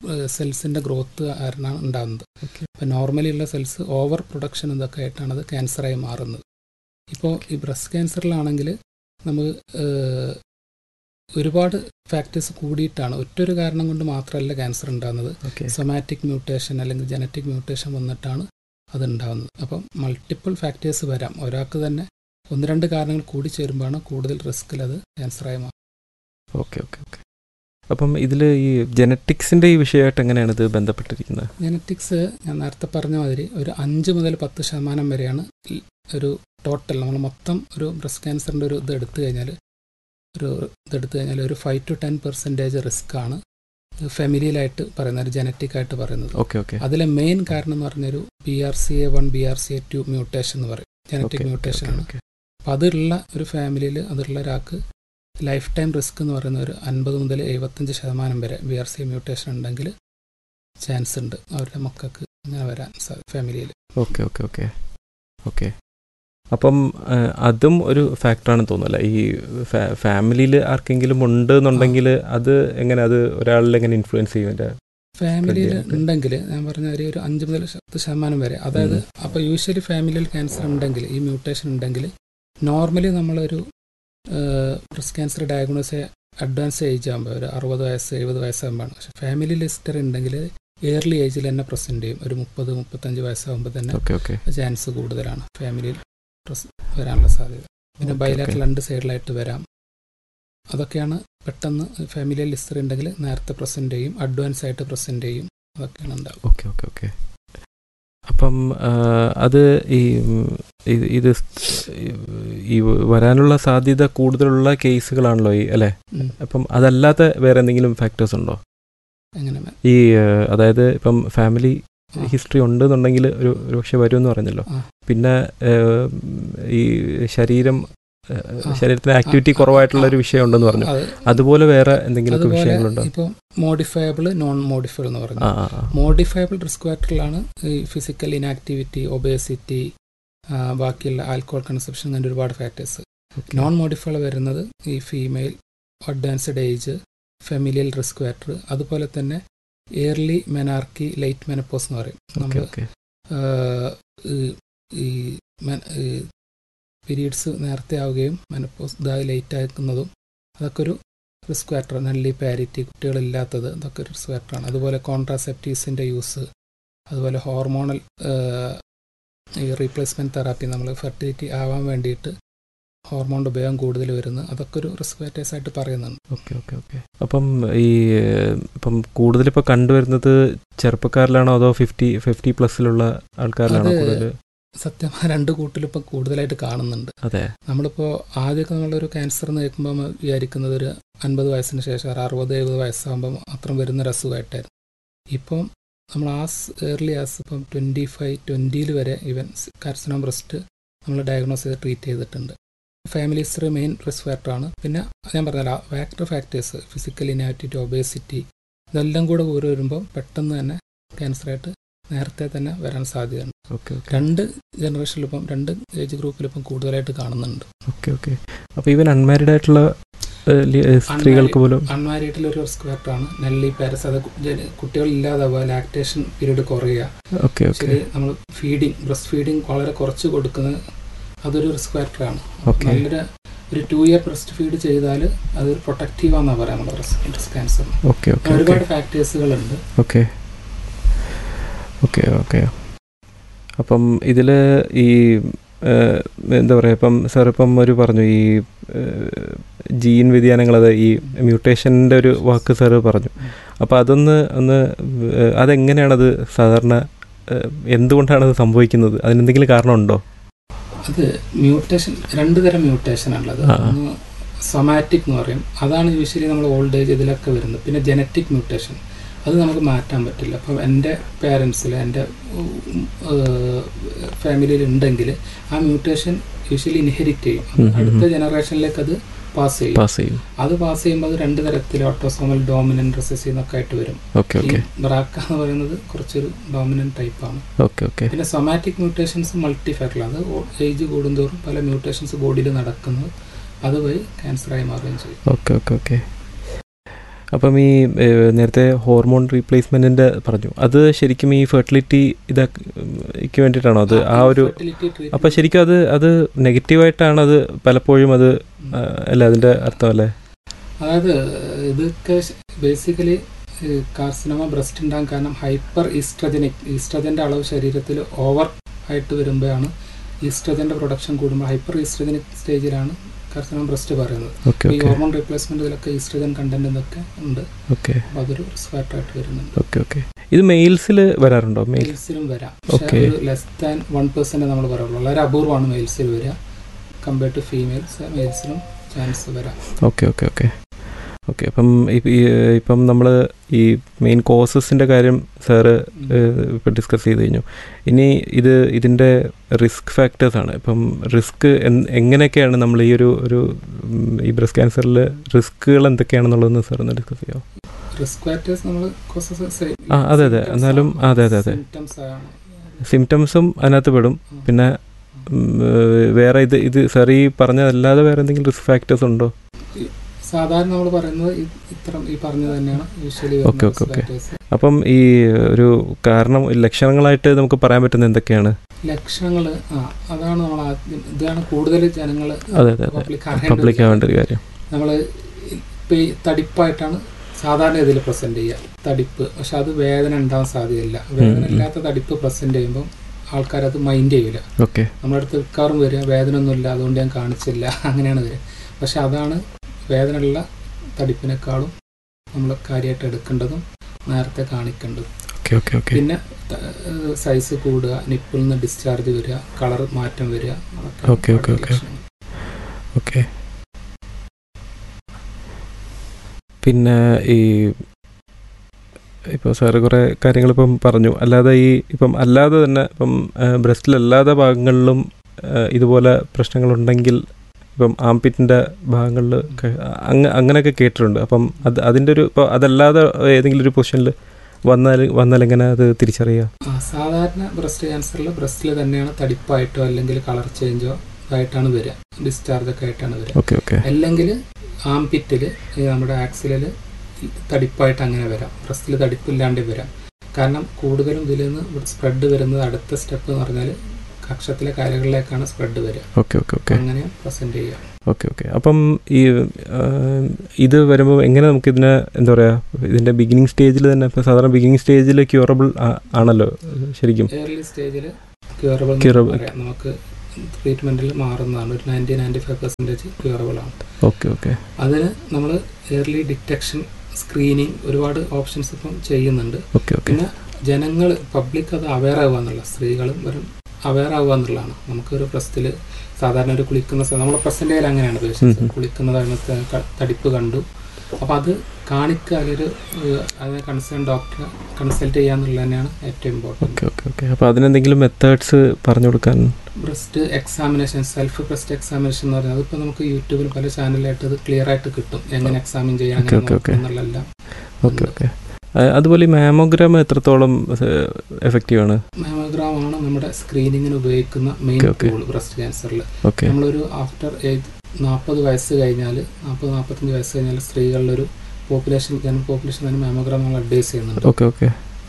സെൽസിൻ്റെ ഗ്രോത്ത് കാരണമാണ് ഉണ്ടാകുന്നത് അപ്പോൾ നോർമലി ഉള്ള സെൽസ് ഓവർ പ്രൊഡക്ഷൻ ഇതൊക്കെ ആയിട്ടാണ് അത് ക്യാൻസറായി മാറുന്നത് ഇപ്പോൾ ഈ ബ്രസ്റ്റ് ക്യാൻസറിലാണെങ്കിൽ നമുക്ക് ഏഹ്, ഒരുപാട് ഫാക്ടേഴ്സ് കൂടിയിട്ടാണ് ഒറ്റൊരു കാരണം കൊണ്ട് മാത്രമല്ല ക്യാൻസർ ഉണ്ടാകുന്നത് ഓക്കെ സൊമാറ്റിക് മ്യൂട്ടേഷൻ അല്ലെങ്കിൽ ജനറ്റിക് മ്യൂട്ടേഷൻ വന്നിട്ടാണ് അത് ഉണ്ടാകുന്നത് അപ്പം മൾട്ടിപ്പിൾ ഫാക്ടേഴ്സ് വരാം ഒരാൾക്ക് തന്നെ ഒന്ന് രണ്ട് കാരണങ്ങൾ കൂടി ചേരുമ്പോഴാണ് കൂടുതൽ റിസ്കിൽ അത് ക്യാൻസറായി മാറുന്നത് ഓക്കെ ഓക്കെ ഓക്കെ അപ്പം ഇതിൽ ഈ ജനറ്റിക്സിൻ്റെ ഈ വിഷയമായിട്ട് എങ്ങനെയാണ് ഇത് ബന്ധപ്പെട്ടിരിക്കുന്നത് ജനറ്റിക്സ് ഞാൻ നേരത്തെ പറഞ്ഞ മാതിരി ഒരു അഞ്ച് മുതൽ പത്ത് ശതമാനം വരെയാണ് ഈ ഒരു ടോട്ടൽ നമ്മൾ മൊത്തം ഒരു ബ്രസ്റ്റ് ക്യാൻസറിൻ്റെ ഒരു ഇത് എടുത്തു കഴിഞ്ഞാൽ ഒരു ഇത് എടുത്തു കഴിഞ്ഞാൽ ഒരു five to ten percentage risk ആണ് ഫെമിലിയിലായിട്ട് പറയുന്നത് ഒരു ജനറ്റിക് ആയിട്ട് പറയുന്നത് ഓക്കെ ഓക്കെ അതിലെ മെയിൻ കാരണം എന്ന് പറഞ്ഞൊരു B R C A one B R C A two mutation എന്ന് പറയും ജനറ്റിക് മ്യൂട്ടേഷൻ ആണ് ഓക്കെ അപ്പം അതുള്ള ഒരു ഫാമിലിയിൽ അതുള്ള ഒരാൾക്ക് ലൈഫ് ടൈം റിസ്ക് എന്ന് പറയുന്ന ഒരു അൻപത് മുതൽ എഴുപത്തഞ്ച് ശതമാനം വരെ ബി ആർ സി മ്യൂട്ടേഷൻ ഉണ്ടെങ്കിൽ ചാൻസ് ഉണ്ട് അവരുടെ മക്കൾക്ക് അങ്ങനെ വരാൻ ഫാമിലിയിൽ ഓക്കെ ഓക്കെ ഓക്കെ ഓക്കെ അപ്പം ആ, അതും ഒരു ഫാക്ടറാണെന്ന് തോന്നുന്നല്ലേ ഈ ഫാമിലിയിൽ ആർക്കെങ്കിലും ഉണ്ട് എന്നുണ്ടെങ്കിൽ അത് എങ്ങനെ അത് ഒരാളിൽ എങ്ങനെ ഇൻഫ്ലുവൻസ് ചെയ്യും എൻ്റെ ഫാമിലിയിൽ പ്രതിയായിട്ട്. ഉണ്ടെങ്കിൽ ഞാൻ പറഞ്ഞ ഒരു ഒരു അഞ്ച് മുതൽ പത്ത് ശതമാനം വരെ അതായത് ഉം. അപ്പോൾ യൂഷ്വലി ഫാമിലിയിൽ ക്യാൻസർ ഉണ്ടെങ്കിൽ ഈ മ്യൂട്ടേഷൻ ഉണ്ടെങ്കിൽ നോർമലി നമ്മളൊരു breast cancer diagnose advance age ആകുമ്പോൾ ഒരു അറുപത് വയസ്സ് എഴുപത് വയസ്സാകുമ്പോഴാണ് പക്ഷെ ഫാമിലി ലിസ്റ്റർ ഉണ്ടെങ്കിൽ ഏർലി ഏജിൽ തന്നെ പ്രസൻറ്റ് ചെയ്യും ഒരു മുപ്പത് മുപ്പത്തഞ്ച് വയസ്സാകുമ്പോൾ തന്നെ ഓക്കെ ഓക്കെ ചാൻസ് കൂടുതലാണ് ഫാമിലിയിൽ പ്രസ് വരാനുള്ള സാധ്യത പിന്നെ Okay, ബൈലാറ്റർ okay. രണ്ട് സൈഡിലായിട്ട് വരാം അതൊക്കെയാണ് പെട്ടെന്ന് ഫാമിലിയിൽ ലിസ്റ്റർ ഉണ്ടെങ്കിൽ നേരത്തെ പ്രസൻറ്റ് ചെയ്യും അഡ്വാൻസ് ആയിട്ട് പ്രസൻറ്റ് ചെയ്യും അതൊക്കെയാണ് ഉണ്ടാവുക ഓക്കെ ഓക്കെ ഓക്കെ അപ്പം ആ, അത് ഈ ഉം, ഇത് ഇത് ഈ വരാനുള്ള സാധ്യത കൂടുതലുള്ള കേസുകളാണല്ലോ ഈ അല്ലേ ഉം. അപ്പം അതല്ലാത്ത വേറെ എന്തെങ്കിലും ഫാക്ടേഴ്സ് ഉണ്ടോ എങ്ങനെ മ- ഈ ആ, അതായത് ഇപ്പം ഫാമിലി ആ. ഹിസ്റ്ററി ഉണ്ടെന്നുണ്ടെങ്കിൽ ഒരു ഒരു പക്ഷെ വരുമെന്ന് പറഞ്ഞല്ലോ ആ. പിന്നെ ആ, ഈ ശരീരം ആ, ആ. ശരീരത്തിന് ആക്ടിവിറ്റി ആ, കുറവായിട്ടുള്ള ഒരു ആ, വിഷയം ഉണ്ടെന്ന് പറഞ്ഞു അത് അതുപോലെ വേറെ എന്തെങ്കിലുമൊക്കെ അതുപോലെ വിഷയങ്ങളുണ്ടോ ഇപ്പോൾ മോഡിഫയബിൾ നോൺ മോഡിഫയബിൾ എന്ന് പറഞ്ഞു ആ ആ ആ മോഡിഫയബിൾ റിസ്ക് ഫാക്ടറിലാണ് ഈ ഫിസിക്കൽ ഇനാക്ടിവിറ്റി ഒബേസിറ്റി ബാക്കിയുള്ള ആൽക്കോഹോൾ കൺസപ്ഷൻ അങ്ങനെ ഒരുപാട് ഫാക്ടേഴ്സ് നോൺ മോഡിഫയബിൾ വരുന്നത് ഈ female advanced age familial risk factor അതുപോലെ തന്നെ ഇയർലി മെനാർക്കി ലൈറ്റ് മെനപ്പോസ് എന്ന് പറയും ഓക്കെ നമ്മൾ ഓക്കെ ഈ പീരീഡ്സ് നേരത്തെ ആവുകയും മെനപ്പോസ് ഇതായി ലേറ്റ് ആക്കുന്നതും അതൊക്കെ ഒരു റിസ്ക് ഫാക്ടർ നല്ലി പാരിറ്റി കുട്ടികളില്ലാത്തത് ഇതൊക്കെ ഒരു റിസ്ക് ഫാക്ടറാണ് അതുപോലെ കോൺട്രാസെപ്റ്റീവ്സിൻ്റെ യൂസ് അതുപോലെ ഹോർമോണൽ ഈ റീപ്ലേസ്മെൻറ്റ് തെറാപ്പി നമ്മൾ ഫെർട്ടിലിറ്റി ആവാൻ വേണ്ടിയിട്ട് ഹോർമോണിൻ്റെ ഉപയോഗം കൂടുതൽ വരുന്നു അതൊക്കെ ഒരു റിസ്ക് ഫാക്ടേഴ്സ് ആയിട്ട് പറയുന്നുണ്ട് ഓക്കെ ഓക്കെ ഓക്കെ അപ്പം ഈ ഏഹ്, ഇപ്പം കൂടുതൽ ഇപ്പോൾ കണ്ടുവരുന്നത് ചെറുപ്പക്കാരിലാണോ അതോ ഫിഫ്റ്റി ഫിഫ്റ്റി പ്ലസിലുള്ള ആൾക്കാരിലാണോ അത് കൂടുതൽ സത്യമായ രണ്ട് കൂട്ടിലിപ്പോൾ കൂടുതലായിട്ട് കാണുന്നുണ്ട് അതെ നമ്മളിപ്പോൾ ആദ്യമൊക്കെ നമ്മളൊരു ക്യാൻസർ എന്ന് കേൾക്കുമ്പോൾ നമ്മൾ വിചാരിക്കുന്നത് ഒരു അൻപത് വയസ്സിന് ശേഷം ഒരു അറുപത് എഴുപത് വയസ്സാകുമ്പോൾ മാത്രം വരുന്ന ഒരു അസുഖമായിട്ടായിരുന്നു ഇപ്പം നമ്മൾ ആസ് ഏർലി ആസ് ഇപ്പം ട്വൻറ്റി ഫൈവ് ട്വൻറ്റിയിൽ വരെ ഇവൻ കാർസിനോം ബ്രസ്റ്റ് നമ്മൾ ഡയഗ്നോസ് ചെയ്ത് ട്രീറ്റ് ചെയ്തിട്ടുണ്ട് ഫാമിലി ഹിസ്റ്ററി മെയിൻ റിസ്ക് ഫാക്ടറാണ് പിന്നെ ഞാൻ പറഞ്ഞല്ലോ factor factors physical inactivity obesity ഇതെല്ലാം കൂടെ കൂടി വരുമ്പോൾ പെട്ടെന്ന് തന്നെ ക്യാൻസറായിട്ട് നേരത്തെ തന്നെ വരാൻ സാധ്യതയുണ്ട് ഓക്കെ ഓക്കെ രണ്ട് ജനറേഷനിൽ ഇപ്പം രണ്ട് ഏജ് ഗ്രൂപ്പിൽ ഇപ്പം കൂടുതലായിട്ട് കാണുന്നുണ്ട് ഓക്കെ ഓക്കെ അപ്പോൾ ഈവൻ അൺമാരീഡ് ആയിട്ടുള്ള ഏഹ്, ലി- ഏഹ്, സ്ത്രീകൾക്ക് പോലും അൺമാരീഡിൽ ഒരു റിസ്ക് ഫാക്ടറാണ് നെല്ലി പാരസ് അത് കുട്ടികൾ ഇല്ലാതാവുക ലാക്ടേഷൻ പീരീഡ് കുറയുക ഓക്കെ ഓക്കെ ശരി നമ്മൾ ഫീഡിങ് ബ്രസ്റ്റ് ഫീഡിങ് വളരെ കുറച്ച് കൊടുക്കുന്നത് അതൊരു റിസ്ക് ഫാക്ടറാണ് ഓക്കെ നല്ലൊരു ഒരു ടു ഇയർ ബ്രസ്റ്റ് ഫീഡ് ചെയ്താൽ അതൊരു പ്രൊട്ടക്റ്റീവ് ആണെന്നാണ് പറയാം നമ്മുടെ breast cancer okay okay okay ഒരുപാട് ഫാക്ടേഴ്സുകളുണ്ട് ഓക്കെ ഓക്കെ ഓക്കെ അപ്പം ഇതിൽ ഈ ഏഹ്, എന്താ പറയുക ഇപ്പം സാർ ഇപ്പം ഒരു പറഞ്ഞു ഈ ഏഹ്, ജീൻ വ്യതിയാനങ്ങൾ അത് ഈ മ്യൂട്ടേഷൻ്റെ ഒരു വാക്ക് സാറ് പറഞ്ഞു അപ്പോൾ അതൊന്ന് ഒന്ന് ഏഹ്, അതെങ്ങനെയാണത് സാധാരണ ഏഹ്, എന്തുകൊണ്ടാണ് അത് സംഭവിക്കുന്നത് അതിനെന്തെങ്കിലും കാരണമുണ്ടോ അത് മ്യൂട്ടേഷൻ രണ്ട് തരം മ്യൂട്ടേഷൻ ഉള്ളത് ആ, ആ. ഒന്ന് സൊമാറ്റിക് എന്ന് പറയും അതാണ് യൂഷ്വലി നമ്മൾ ഓൾഡ് ഏജ് ഇതിലൊക്കെ വരുന്നത് പിന്നെ ജനറ്റിക് മ്യൂട്ടേഷൻ അത് നമുക്ക് മാറ്റാൻ പറ്റില്ല അപ്പം എൻ്റെ പേരൻസിൽ എൻ്റെ ഫാമിലിയിൽ ഉണ്ടെങ്കിൽ ആ മ്യൂട്ടേഷൻ യൂഷ്വലി ഇൻഹെരിറ്റ് ചെയ്യും ഉം, ഉം, അടുത്ത ഉം. ജനറേഷനിലേക്ക് അത് പാസ് ചെയ്യും പാസ് ചെയ്യും അത് പാസ് ചെയ്യുമ്പോൾ അത് രണ്ട് തരത്തിൽ ഓട്ടോസോമൽ ഡോമിനൻറ്റ് റെസസീവ് എന്നൊക്കെ ആയിട്ട് വരും ഓക്കെ ഈ ഓക്കെ ബ്രാക്ക എന്ന് പറയുന്നത് കുറച്ചൊരു ഡോമിനൻറ്റ് ടൈപ്പാണ് ഓക്കെ ഓക്കെ പിന്നെ സൊമാറ്റിക് മ്യൂട്ടേഷൻസ് മൾട്ടി ഫാക്ടറാണ് അത് ഏജ് കൂടുന്തോറും പല മ്യൂട്ടേഷൻസ് ബോഡിയിൽ നടക്കുന്നത് അതുവഴി ക്യാൻസറായി മാറുകയും ചെയ്യും ഓക്കെ ഓക്കെ ഓക്കെ അപ്പം ഈ ഏഹ്, നേരത്തെ ഹോർമോൺ റീപ്ലേസ്മെൻറ്റിൻ്റെ പറഞ്ഞു അത് ശരിക്കും ഈ ഫെർട്ടിലിറ്റി ഇതൊക്കെ വേണ്ടിയിട്ടാണോ അത് ആ ഒരു അപ്പോൾ ശരിക്കും അത് അത് നെഗറ്റീവായിട്ടാണ് അത് പലപ്പോഴും അത് ആ, അല്ല അതിൻ്റെ അർത്ഥം അല്ലേ അതായത് ഇതൊക്കെ ബേസിക്കലി കാർസിനോമ ബ്രസ്റ്റ് ഉണ്ടാകാൻ കാരണം ഹൈപ്പർ ഈസ്ട്രജനിക് ഈസ്ട്രജൻ്റെ അളവ് ശരീരത്തിൽ ഓവർ ആയിട്ട് വരുമ്പോഴാണ് ഈസ്ട്രജൻ്റെ പ്രൊഡക്ഷൻ കൂടുമ്പോൾ ഹൈപ്പർ ഈസ്ട്രജനിക് സ്റ്റേജിലാണ് കാർസിനോമ ബ്രസ്റ്റ് പറയുന്നത് ഓക്കെ അപ്പോൾ ഈ ഓക്കെ ഹോർമോൺ റീപ്ലേസ്മെന്റ് ഇതിലൊക്കെ ഈസ്ട്രജൻ കണ്ടന്റ് എന്നൊക്കെ ഉണ്ട് ഓക്കെ അപ്പോൾ അതൊരു റിസ്ക് ഫാക്ടർ ആയിട്ട് വരുന്നുണ്ട് ഓക്കെ ഓക്കെ ഇത് മെയിൽസിൽ വരാറുണ്ടോ മെയിൽ മെയിൽസിലും വരാം പക്ഷേ Okay. ഒരു ലെസ് ദാൻ വൺ പെർസെന്റ് നമ്മൾ പറയുള്ളൂ വളരെ അപൂർവമാണ് മെയിൽസിൽ വരിക കമ്പയർഡ് ടു ഫീമെയിൽസ് മെയിൽസിലും ചാൻസ് വരാം ഓക്കെ ഓക്കെ ഓക്കെ ഓക്കെ അപ്പം ഇപ്പ- ഈ, ഇപ്പം നമ്മൾ ഈ മെയിൻ കോസസിൻ്റെ കാര്യം സാറ് ഇപ്പം ഡിസ്കസ് ചെയ്ത് കഴിഞ്ഞു ഇനി ഇത് ഇതിൻ്റെ റിസ്ക് ഫാക്ടേഴ്സാണ് ഇപ്പം റിസ്ക് എങ്ങനെയൊക്കെയാണ് നമ്മൾ ഈ ഒരു ഒരു ഉം, ഈ ബ്രസ്റ്റ് ക്യാൻസറിൽ റിസ്ക്കുകൾ എന്തൊക്കെയാണെന്നുള്ളതെന്ന് സാർ ഒന്ന് ഡിസ്കസ് ചെയ്യാം റിസ്ക് ഫാക്ടേഴ്സ് നമ്മൾ കോസസ് ആ, അതെ, അതെ. എന്നാലും, അതെ, അതെ, അതെ. സിംറ്റംസ് ആണ് സിംറ്റംസും അതിനകത്ത് പെടും പിന്നെ ഉം, ഏഹ്, വേറെ ഇത് ഇത് സാർ ഈ പറഞ്ഞതല്ലാതെ വേറെ എന്തെങ്കിലും റിസ്ക് ഫാക്ടേഴ്സ് ഉണ്ടോ സാധാരണ നമ്മൾ പറയുന്നത് ഈ- ഇത്തരം ഈ പറഞ്ഞത് തന്നെയാണ് യൂഷ്വലി Okay, okay, okay. അപ്പം ഈ ഒരു കാരണം ലക്ഷണങ്ങളായിട്ട് നമുക്ക് പറയാൻ പറ്റുന്ന എന്തൊക്കെയാണ് ലക്ഷണങ്ങൾ ആ അതാണ് നമ്മൾ ആദ്യം ഇതാണ് കൂടുതൽ ജനങ്ങൾ അതെ അതെ അതെ പബ്ലിക് പബ്ലിക് ആവേണ്ട ഒരു കാര്യം നമ്മൾ ഇപ്പം ഈ തടിപ്പായിട്ടാണ് സാധാരണ ഇതിൽ പ്രസന്റ് ചെയ്യുക തടിപ്പ് പക്ഷെ അത് വേദന ഉണ്ടാവാൻ സാധ്യതയില്ല വേദന ഇല്ലാത്ത തടിപ്പ് പ്രസന്റ് ചെയ്യുമ്പോൾ ആൾക്കാർ അത് മൈൻഡ് ചെയ്യില്ല ഓക്കെ നമ്മുടെ അടുത്ത് വിൽക്കാറും വരിക വേദന ഒന്നുമില്ല അതുകൊണ്ട് ഞാൻ കാണിച്ചില്ല അങ്ങനെയാണ് വരിക പക്ഷെ അതാണ് വേദനയുള്ള തടിപ്പിനേക്കാളും നമ്മൾ കാര്യമായിട്ട് എടുക്കേണ്ടതും നേരത്തെ കാണിക്കേണ്ടതും ഓക്കെ ഓക്കെ ഓക്കെ പിന്നെ സൈസ് കൂടുക നിപ്പിൽ നിന്ന് ഡിസ്ചാർജ് വരിക കളർ മാറ്റം വരിക അതൊക്കെ Okay, okay, okay. ലക്ഷണം. ഓക്കെ പിന്നെ ഈ ഇപ്പോൾ സാറ് കുറേ കാര്യങ്ങളിപ്പം പറഞ്ഞു അല്ലാതെ ഈ ഇപ്പം അല്ലാതെ തന്നെ ഇപ്പം ബ്രസ്റ്റിലല്ലാത്ത ഭാഗങ്ങളിലും ആ, ഇതുപോലെ പ്രശ്നങ്ങളുണ്ടെങ്കിൽ ഇപ്പം ആംപിറ്റിൻ്റെ ഭാഗങ്ങളിൽ അങ്ങ അങ്ങനെയൊക്കെ കേട്ടിട്ടുണ്ട് അപ്പം അത് അതിൻ്റെ ഒരു ഇപ്പോൾ അതല്ലാതെ ഏതെങ്കിലും ഒരു പൊസിഷനിൽ വന്നാൽ വന്നാൽ എങ്ങനെ അത് തിരിച്ചറിയുക ആ, സാധാരണ ബ്രസ്റ്റ് ക്യാൻസറിൽ ബ്രസ്റ്റിൽ തന്നെയാണ് തടിപ്പായിട്ടോ അല്ലെങ്കിൽ കളർ ചേഞ്ചോ ആയിട്ടാണ് വരിക ഡിസ്ചാർജ് ഒക്കെ ആയിട്ടാണ് വരിക ഓക്കെ ഓക്കെ അല്ലെങ്കിൽ ആംപിറ്റിൽ നമ്മുടെ ആക്സിലിൽ തടിപ്പായിട്ട് അങ്ങനെ വരാം ബ്രസ്റ്റിൽ തടിപ്പില്ലാണ്ട് വരാം കാരണം കൂടുതലും ഇതിൽ നിന്ന് സ്പ്രെഡ് വരുന്നത് അടുത്ത സ്റ്റെപ്പ് എന്ന് പറഞ്ഞാൽ കക്ഷത്തിലെ കരകളിലേക്കാണ് സ്പ്രെഡ് വരിക ഓക്കെ ഓക്കെ ഓക്കെ അങ്ങനെ പ്രസന്റ് ചെയ്യുക ഓക്കെ ഓക്കെ അപ്പം ഈ ആ, ഇത് വരുമ്പോൾ എങ്ങനെ നമുക്ക് ഇതിനെ എന്താ പറയുക ഇതിൻ്റെ ബിഗിനിങ് സ്റ്റേജിൽ തന്നെ ഇപ്പോൾ സാധാരണ ബിഗിനിങ് സ്റ്റേജിൽ ക്യൂറബിൾ ആണല്ലോ ശരിക്കും ഏർലി സ്റ്റേജിൽ ക്യൂറബിൾ Curable. പറയാം നമുക്ക് ട്രീറ്റ്മെന്റിൽ മാറുന്നതാണ് ഒരു ninety ninety five percentage curable ആണ് ഓക്കെ ഓക്കെ അതിന് നമ്മൾ ഏർലി ഡിറ്റക്ഷൻ സ്ക്രീനിങ് ഒരുപാട് ഓപ്ഷൻസ് ഇപ്പം ചെയ്യുന്നുണ്ട് ഓക്കെ ഓക്കെ പിന്നെ ജനങ്ങൾ പബ്ലിക് അത് അവെയർ ആവുക എന്നുള്ള സ്ത്രീകളും വരും അവെയർ ആവുക എന്നുള്ളതാണ് നമുക്കൊരു പ്രസ്റ്റിൽ സാധാരണ ഒരു കുളിക്കുന്ന സ്ഥലം നമ്മുടെ പ്രസന്റ് ചെയ്യൽ അങ്ങനെയാണ് പേഷ്യൻസ് ഉം ഉം. കുളിക്കുന്നത് അതിനകത്ത് ക- തടിപ്പ് കണ്ടു അപ്പോൾ അത് കാണിക്കുക അല്ലെങ്കിൽ അതിനെ കൺസേൺ ഡോക്ടറെ കൺസൾട്ട് ചെയ്യുക എന്നുള്ളത് തന്നെയാണ് ഏറ്റവും ഇമ്പോർട്ടൻറ്റ് ഓക്കെ ഓക്കെ ഓക്കെ അപ്പോൾ അതിനെന്തെങ്കിലും മെത്തേഡ്സ് പറഞ്ഞു കൊടുക്കാൻ breast examination self breast examination എന്ന് പറഞ്ഞാൽ അതിപ്പോൾ നമുക്ക് യൂട്യൂബിൽ പല ചാനലായിട്ട് അത് ക്ലിയർ ആയിട്ട് കിട്ടും എങ്ങനെ എക്സാമിൻ ചെയ്യാൻ Okay, എങ്ങനെ okay, okay. നോക്കണം എന്നുള്ളതെല്ലാം ഓക്കെ ഓക്കെ അതുപോലെ ഈ മാമോഗ്രാം എത്രത്തോളം എഫക്റ്റീവ് ആണ് മാമോഗ്രാം ആണ് നമ്മുടെ സ്ക്രീനിങ്ങിന് ഉപയോഗിക്കുന്ന main Okay, okay. Tool breast ക്യാൻസറിൽ ഓക്കെ നമ്മളൊരു ആഫ്റ്റർ ഏജ് നാൽപ്പത് വയസ്സ് കഴിഞ്ഞാൽ നാൽപ്പത് നാൽപ്പത്തഞ്ച് വയസ്സ് കഴിഞ്ഞാൽ സ്ത്രീകളിലൊരു പോപ്പുലേഷൻ ജനറൽ പോപ്പുലേഷൻ തന്നെ മാമോഗ്രാം നമ്മൾ അഡ്വൈസ് ചെയ്യുന്നുണ്ട് ഓക്കെ ഓക്കെ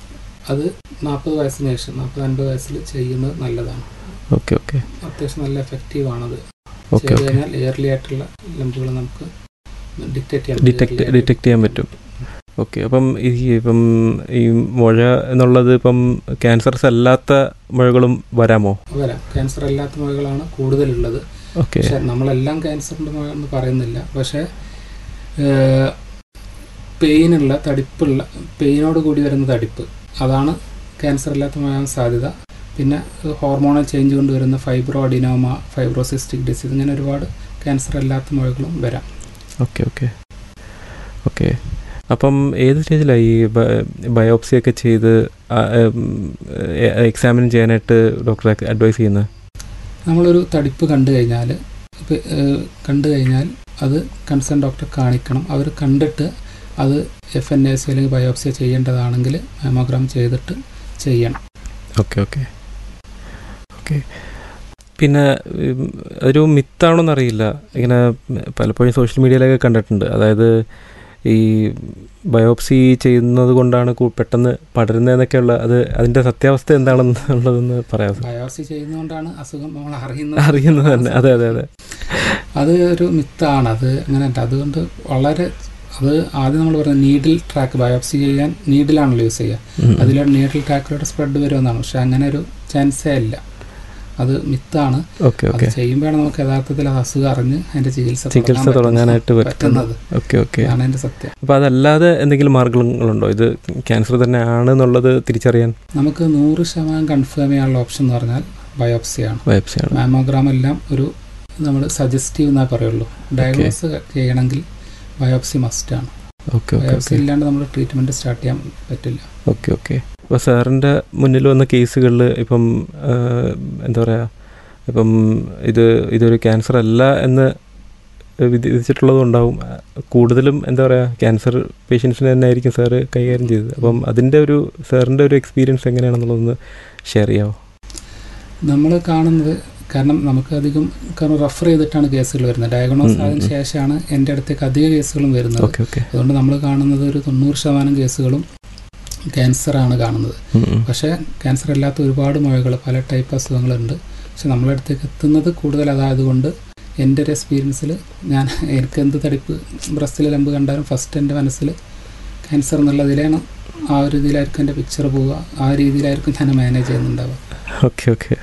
അത് നാൽപ്പത് വയസ്സിന് ശേഷം നാൽപ്പത് അൻപത് വയസ്സിൽ ചെയ്യുന്നത് നല്ലതാണ് ഓക്കെ ഓക്കെ അത്യാവശ്യം നല്ല എഫക്റ്റീവ് ആണത് ഓക്കെ ചെയ്ത് ഓക്കെ കഴിഞ്ഞാൽ എയർലി ആയിട്ടുള്ള ലംബുകൾ നമുക്ക് ഡിറ്റക്ട് ചെയ്യാൻ ഡിറ്റക്ട് ഡിറ്റക്ട് ചെയ്യാൻ പറ്റും ഓക്കെ അപ്പം ഈ ഇപ്പം ഈ മുഴ എന്നുള്ളത് ഇപ്പം ക്യാൻസർസ് അല്ലാത്ത മുഴകളും വരാമോ വരാം ക്യാൻസർ അല്ലാത്ത മുഴകളാണ് കൂടുതലുള്ളത് ഓക്കെ പക്ഷെ നമ്മളെല്ലാം ക്യാൻസറിൻ്റെ മുഴ എന്ന് പറയുന്നില്ല പക്ഷേ പെയിനുള്ള തടിപ്പുള്ള പെയിനോട് കൂടി വരുന്ന തടിപ്പ് അതാണ് ക്യാൻസർ അല്ലാത്ത മുഴാൻ സാധ്യത പിന്നെ ഹോർമോണൽ ചേഞ്ച് കൊണ്ട് വരുന്ന ഫൈബ്രോ അഡിനോമ ഫൈബ്രോസിസ്റ്റിക് ഡിസീസ് ഇങ്ങനെ ഒരുപാട് ക്യാൻസർ അല്ലാത്ത മുഴകളും വരാം ഓക്കെ ഓക്കെ ഓക്കെ അപ്പം ഏത് സ്റ്റേജിലായി ഈ ബയോപ്സി ഒക്കെ ചെയ്ത് എക്സാമിൻ ചെയ്യാനായിട്ട് ഡോക്ടറെ അഡ്വൈസ് ചെയ്യുന്നത് നമ്മളൊരു തടിപ്പ് കണ്ടു കഴിഞ്ഞാൽ കണ്ടു കഴിഞ്ഞാൽ അത് കൺസേൺ ഡോക്ടറെ കാണിക്കണം അവർ കണ്ടിട്ട് അത് എഫ് എൻ എ സി അല്ലെങ്കിൽ ബയോപ്സി ചെയ്യേണ്ടതാണെങ്കിൽ മാമോഗ്രാം ചെയ്തിട്ട് ചെയ്യണം ഓക്കെ ഓക്കെ ഓക്കെ പിന്നെ ഉം, ഒരു മിത്താണോന്ന് അറിയില്ല ഇങ്ങനെ പലപ്പോഴും സോഷ്യൽ മീഡിയയിലൊക്കെ കണ്ടിട്ടുണ്ട് അതായത് ഈ ബയോപ്സി ചെയ്യുന്നത് കൊണ്ടാണ് കൂ- പെട്ടെന്ന് പടരുന്നതെന്നൊക്കെയുള്ള അത് അതിൻ്റെ സത്യാവസ്ഥ എന്താണെന്നുള്ളതെന്ന് പറയാം സാർ ബയോപ്സി ചെയ്യുന്നതുകൊണ്ടാണ് അസുഖം നമ്മൾ അറിയുന്നത് അറിയുന്നത് തന്നെ അതെ അതെ അതെ അത് ഒരു മിത്താണ് അത് അങ്ങനെ അല്ല അതുകൊണ്ട് വളരെ അത് ആദ്യം നമ്മൾ പറയുന്നത് നീഡിൽ ട്രാക്ക് ബയോപ്സി ചെയ്യാൻ നീഡിലാണല്ലോ യൂസ് ചെയ്യുക ഉം. അതിലൂടെ നീഡിൽ ട്രാക്കിലൂടെ സ്പ്രെഡ് വരുമെന്നാണ് പക്ഷെ അങ്ങനെ ഒരു ചാൻസേ ഇല്ല അത് മിത്താണ് ഓക്കെ അത് ഓക്കെ ചെയ്യുമ്പോഴാണ് നമുക്ക് യഥാർത്ഥത്തിൽ അത് അസുഖം അറിഞ്ഞ് അതിന്റെ ചികിത്സ ചികിത്സ തുടങ്ങാൻ തുടങ്ങാനായിട്ട് പറ്റുന്നത് പറ്റുന്നത് ഓക്കെ ഓക്കെ അതാണ് അതിന്റെ സത്യം അപ്പോൾ അതല്ലാതെ എന്തെങ്കിലും മാർഗങ്ങളുണ്ടോ ഇത് ക്യാൻസർ തന്നെയാണ് എന്നുള്ളത് തിരിച്ചറിയാൻ നമുക്ക് നൂറ് ശതമാനം കൺഫേം ചെയ്യാനുള്ള ഓപ്ഷൻ എന്ന് പറഞ്ഞാൽ ബയോപ്സിയാണ് ബയോപ്സിയാണ് മാമോഗ്രാം എല്ലാം ഒരു നമ്മൾ സജസ്റ്റീവ് എന്നാ പറയുള്ളൂ ഡയഗ്നോസ് ചെയ്യണമെങ്കിൽ ബയോപ്സി മസ്റ്റ് ആണ് ഓക്കെ ഓക്കെ ബയോപ്സി ഓക്കെ ഇല്ലാണ്ട് നമ്മൾ ട്രീറ്റ്മെന്റ് സ്റ്റാർട്ട് ചെയ്യാൻ പറ്റില്ല ഓക്കെ ഓക്കെ അപ്പോൾ സാറിൻ്റെ മുന്നിൽ വന്ന കേസുകളിൽ ഇപ്പം ആ, എന്താ പറയുക ഇപ്പം ഇത് ഇതൊരു ക്യാൻസർ അല്ല എന്ന് വിധിച്ചിട്ടുള്ളതുണ്ടാവും കൂടുതലും എന്താ പറയുക ക്യാൻസർ പേഷ്യൻസിന് തന്നെ ആയിരിക്കും സാറ് കൈകാര്യം ചെയ്തത് അപ്പം അതിൻ്റെ ഒരു സാറിൻ്റെ ഒരു എക്സ്പീരിയൻസ് എങ്ങനെയാണെന്നുള്ളതൊന്ന് ഷെയർ ചെയ്യാമോ നമ്മൾ കാണുന്നത് കാരണം നമുക്ക് അധികം കാരണം റെഫർ ചെയ്തിട്ടാണ് കേസുകൾ വരുന്നത് ഡയഗ്നോസ് ഉം, ഉം, ആയതിനു ഉം. ശേഷമാണ് എൻ്റെ അടുത്തേക്ക് അധിക കേസുകളും വരുന്നത് ഓക്കെ ഓക്കെ അതുകൊണ്ട് നമ്മൾ കാണുന്നത് ഒരു തൊണ്ണൂറ് ശതമാനം കേസുകളും ക്യാൻസറാണ് കാണുന്നത് പക്ഷേ ക്യാൻസർ അല്ലാത്ത ഒരുപാട് മുഴകൾ പല ടൈപ്പ് അസുഖങ്ങളുണ്ട് പക്ഷെ നമ്മളെ അടുത്തേക്ക് എത്തുന്നത് കൂടുതൽ അതായതുകൊണ്ട് എൻ്റെ ഒരു എക്സ്പീരിയൻസിൽ ഞാൻ എനിക്ക് എന്ത് തടിപ്പ് ബ്രസ്റ്റിൽ ലംബ് കണ്ടാലും ഫസ്റ്റ് എൻ്റെ മനസ്സിൽ ക്യാൻസർ എന്നുള്ളതിലാണ് ആ ഒരു ഇതിലായിരിക്കും എൻ്റെ പിക്ചർ പോവുക ആ രീതിയിലായിരിക്കും ഞാൻ മാനേജ് ചെയ്യുന്നുണ്ടാവുക ഓക്കെ ഓക്കെ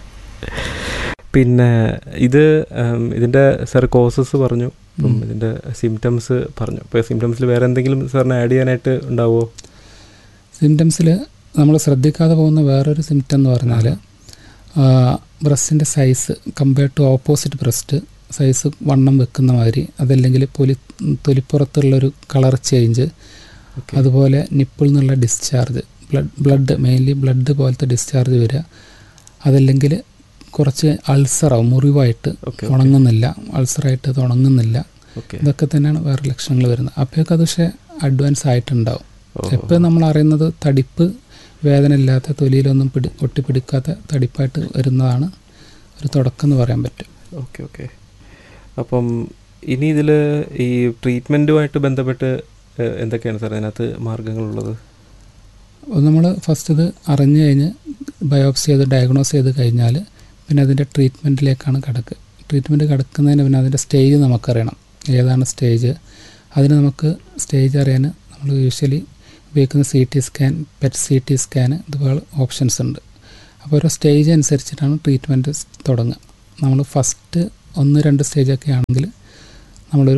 പിന്നെ ഇത് ഉം, ഇതിൻ്റെ സാർ കോസസ് പറഞ്ഞു ഇപ്പം ഉം. ഇതിൻ്റെ സിംറ്റംസ് പറഞ്ഞു അപ്പോൾ സിംറ്റംസിൽ വേറെ എന്തെങ്കിലും സാറിന് ആഡ് ചെയ്യാനായിട്ട് ഉണ്ടാവുമോ സിംറ്റംസിൽ നമ്മൾ ശ്രദ്ധിക്കാതെ പോകുന്ന വേറൊരു സിംറ്റം എന്ന് പറഞ്ഞാൽ ബ്രസ്റ്റിൻ്റെ size compare to opposite breast size വണ്ണം വെക്കുന്ന മാതിരി അതല്ലെങ്കിൽ പൊലി തൊലിപ്പുറത്തുള്ളൊരു കളർ ചേഞ്ച് Okay. അതുപോലെ നിപ്പിൾ നിന്നുള്ള discharge blood blood mainly blood പോലത്തെ ഡിസ്ചാർജ് വരിക അതല്ലെങ്കിൽ കുറച്ച് അൾസറാവും മുറിവായിട്ട് ഓക്കെ ഉണങ്ങുന്നില്ല അൾസറായിട്ട് അത് ഉണങ്ങുന്നില്ല ഓക്കെ ഇതൊക്കെ തന്നെയാണ് വേറെ ലക്ഷണങ്ങൾ വരുന്നത് അപ്പോഴൊക്കെ അത് പക്ഷേ അഡ്വാൻസ് ആയിട്ടുണ്ടാവും ഓ, എപ്പോഴും നമ്മൾ അറിയുന്നത് തടിപ്പ് വേദന ഇല്ലാത്ത തൊലിയിലൊന്നും പിടി ഒട്ടിപ്പിടിക്കാത്ത തടിപ്പായിട്ട് വരുന്നതാണ് ഒരു തുടക്കം എന്ന് പറയാൻ പറ്റും ഓക്കെ ഓക്കെ അപ്പം ഇനി ഇതിൽ ഈ ട്രീറ്റ്മെൻറ്റുമായിട്ട് ബന്ധപ്പെട്ട് ഏഹ്, എന്തൊക്കെയാണ് സാർ അതിനകത്ത് മാർഗങ്ങളുള്ളത് നമ്മൾ ഫസ്റ്റ് ഇത് അറിഞ്ഞു കഴിഞ്ഞ് ബയോപ്സി ചെയ്ത് ഡയഗ്നോസ് ചെയ്ത് കഴിഞ്ഞാൽ പിന്നെ അതിൻ്റെ ട്രീറ്റ്മെൻറ്റിലേക്കാണ് കിടക്കുക ട്രീറ്റ്മെൻറ്റ് കിടക്കുന്നതിന് പിന്നെ അതിൻ്റെ സ്റ്റേജ് നമുക്കറിയണം ഏതാണ് സ്റ്റേജ് അതിന് നമുക്ക് സ്റ്റേജ് അറിയാൻ നമ്മൾ യൂഷ്വലി ഉപയോഗിക്കുന്ന C T scan PET C T scan ഇതുപോലെ ഓപ്ഷൻസ് ഉണ്ട് അപ്പോൾ ഓരോ സ്റ്റേജ് അനുസരിച്ചിട്ടാണ് ട്രീറ്റ്മെൻറ്റ് തുടങ്ങുക നമ്മൾ ഫസ്റ്റ് ഒന്ന് രണ്ട് സ്റ്റേജൊക്കെ ആണെങ്കിൽ നമ്മളൊരു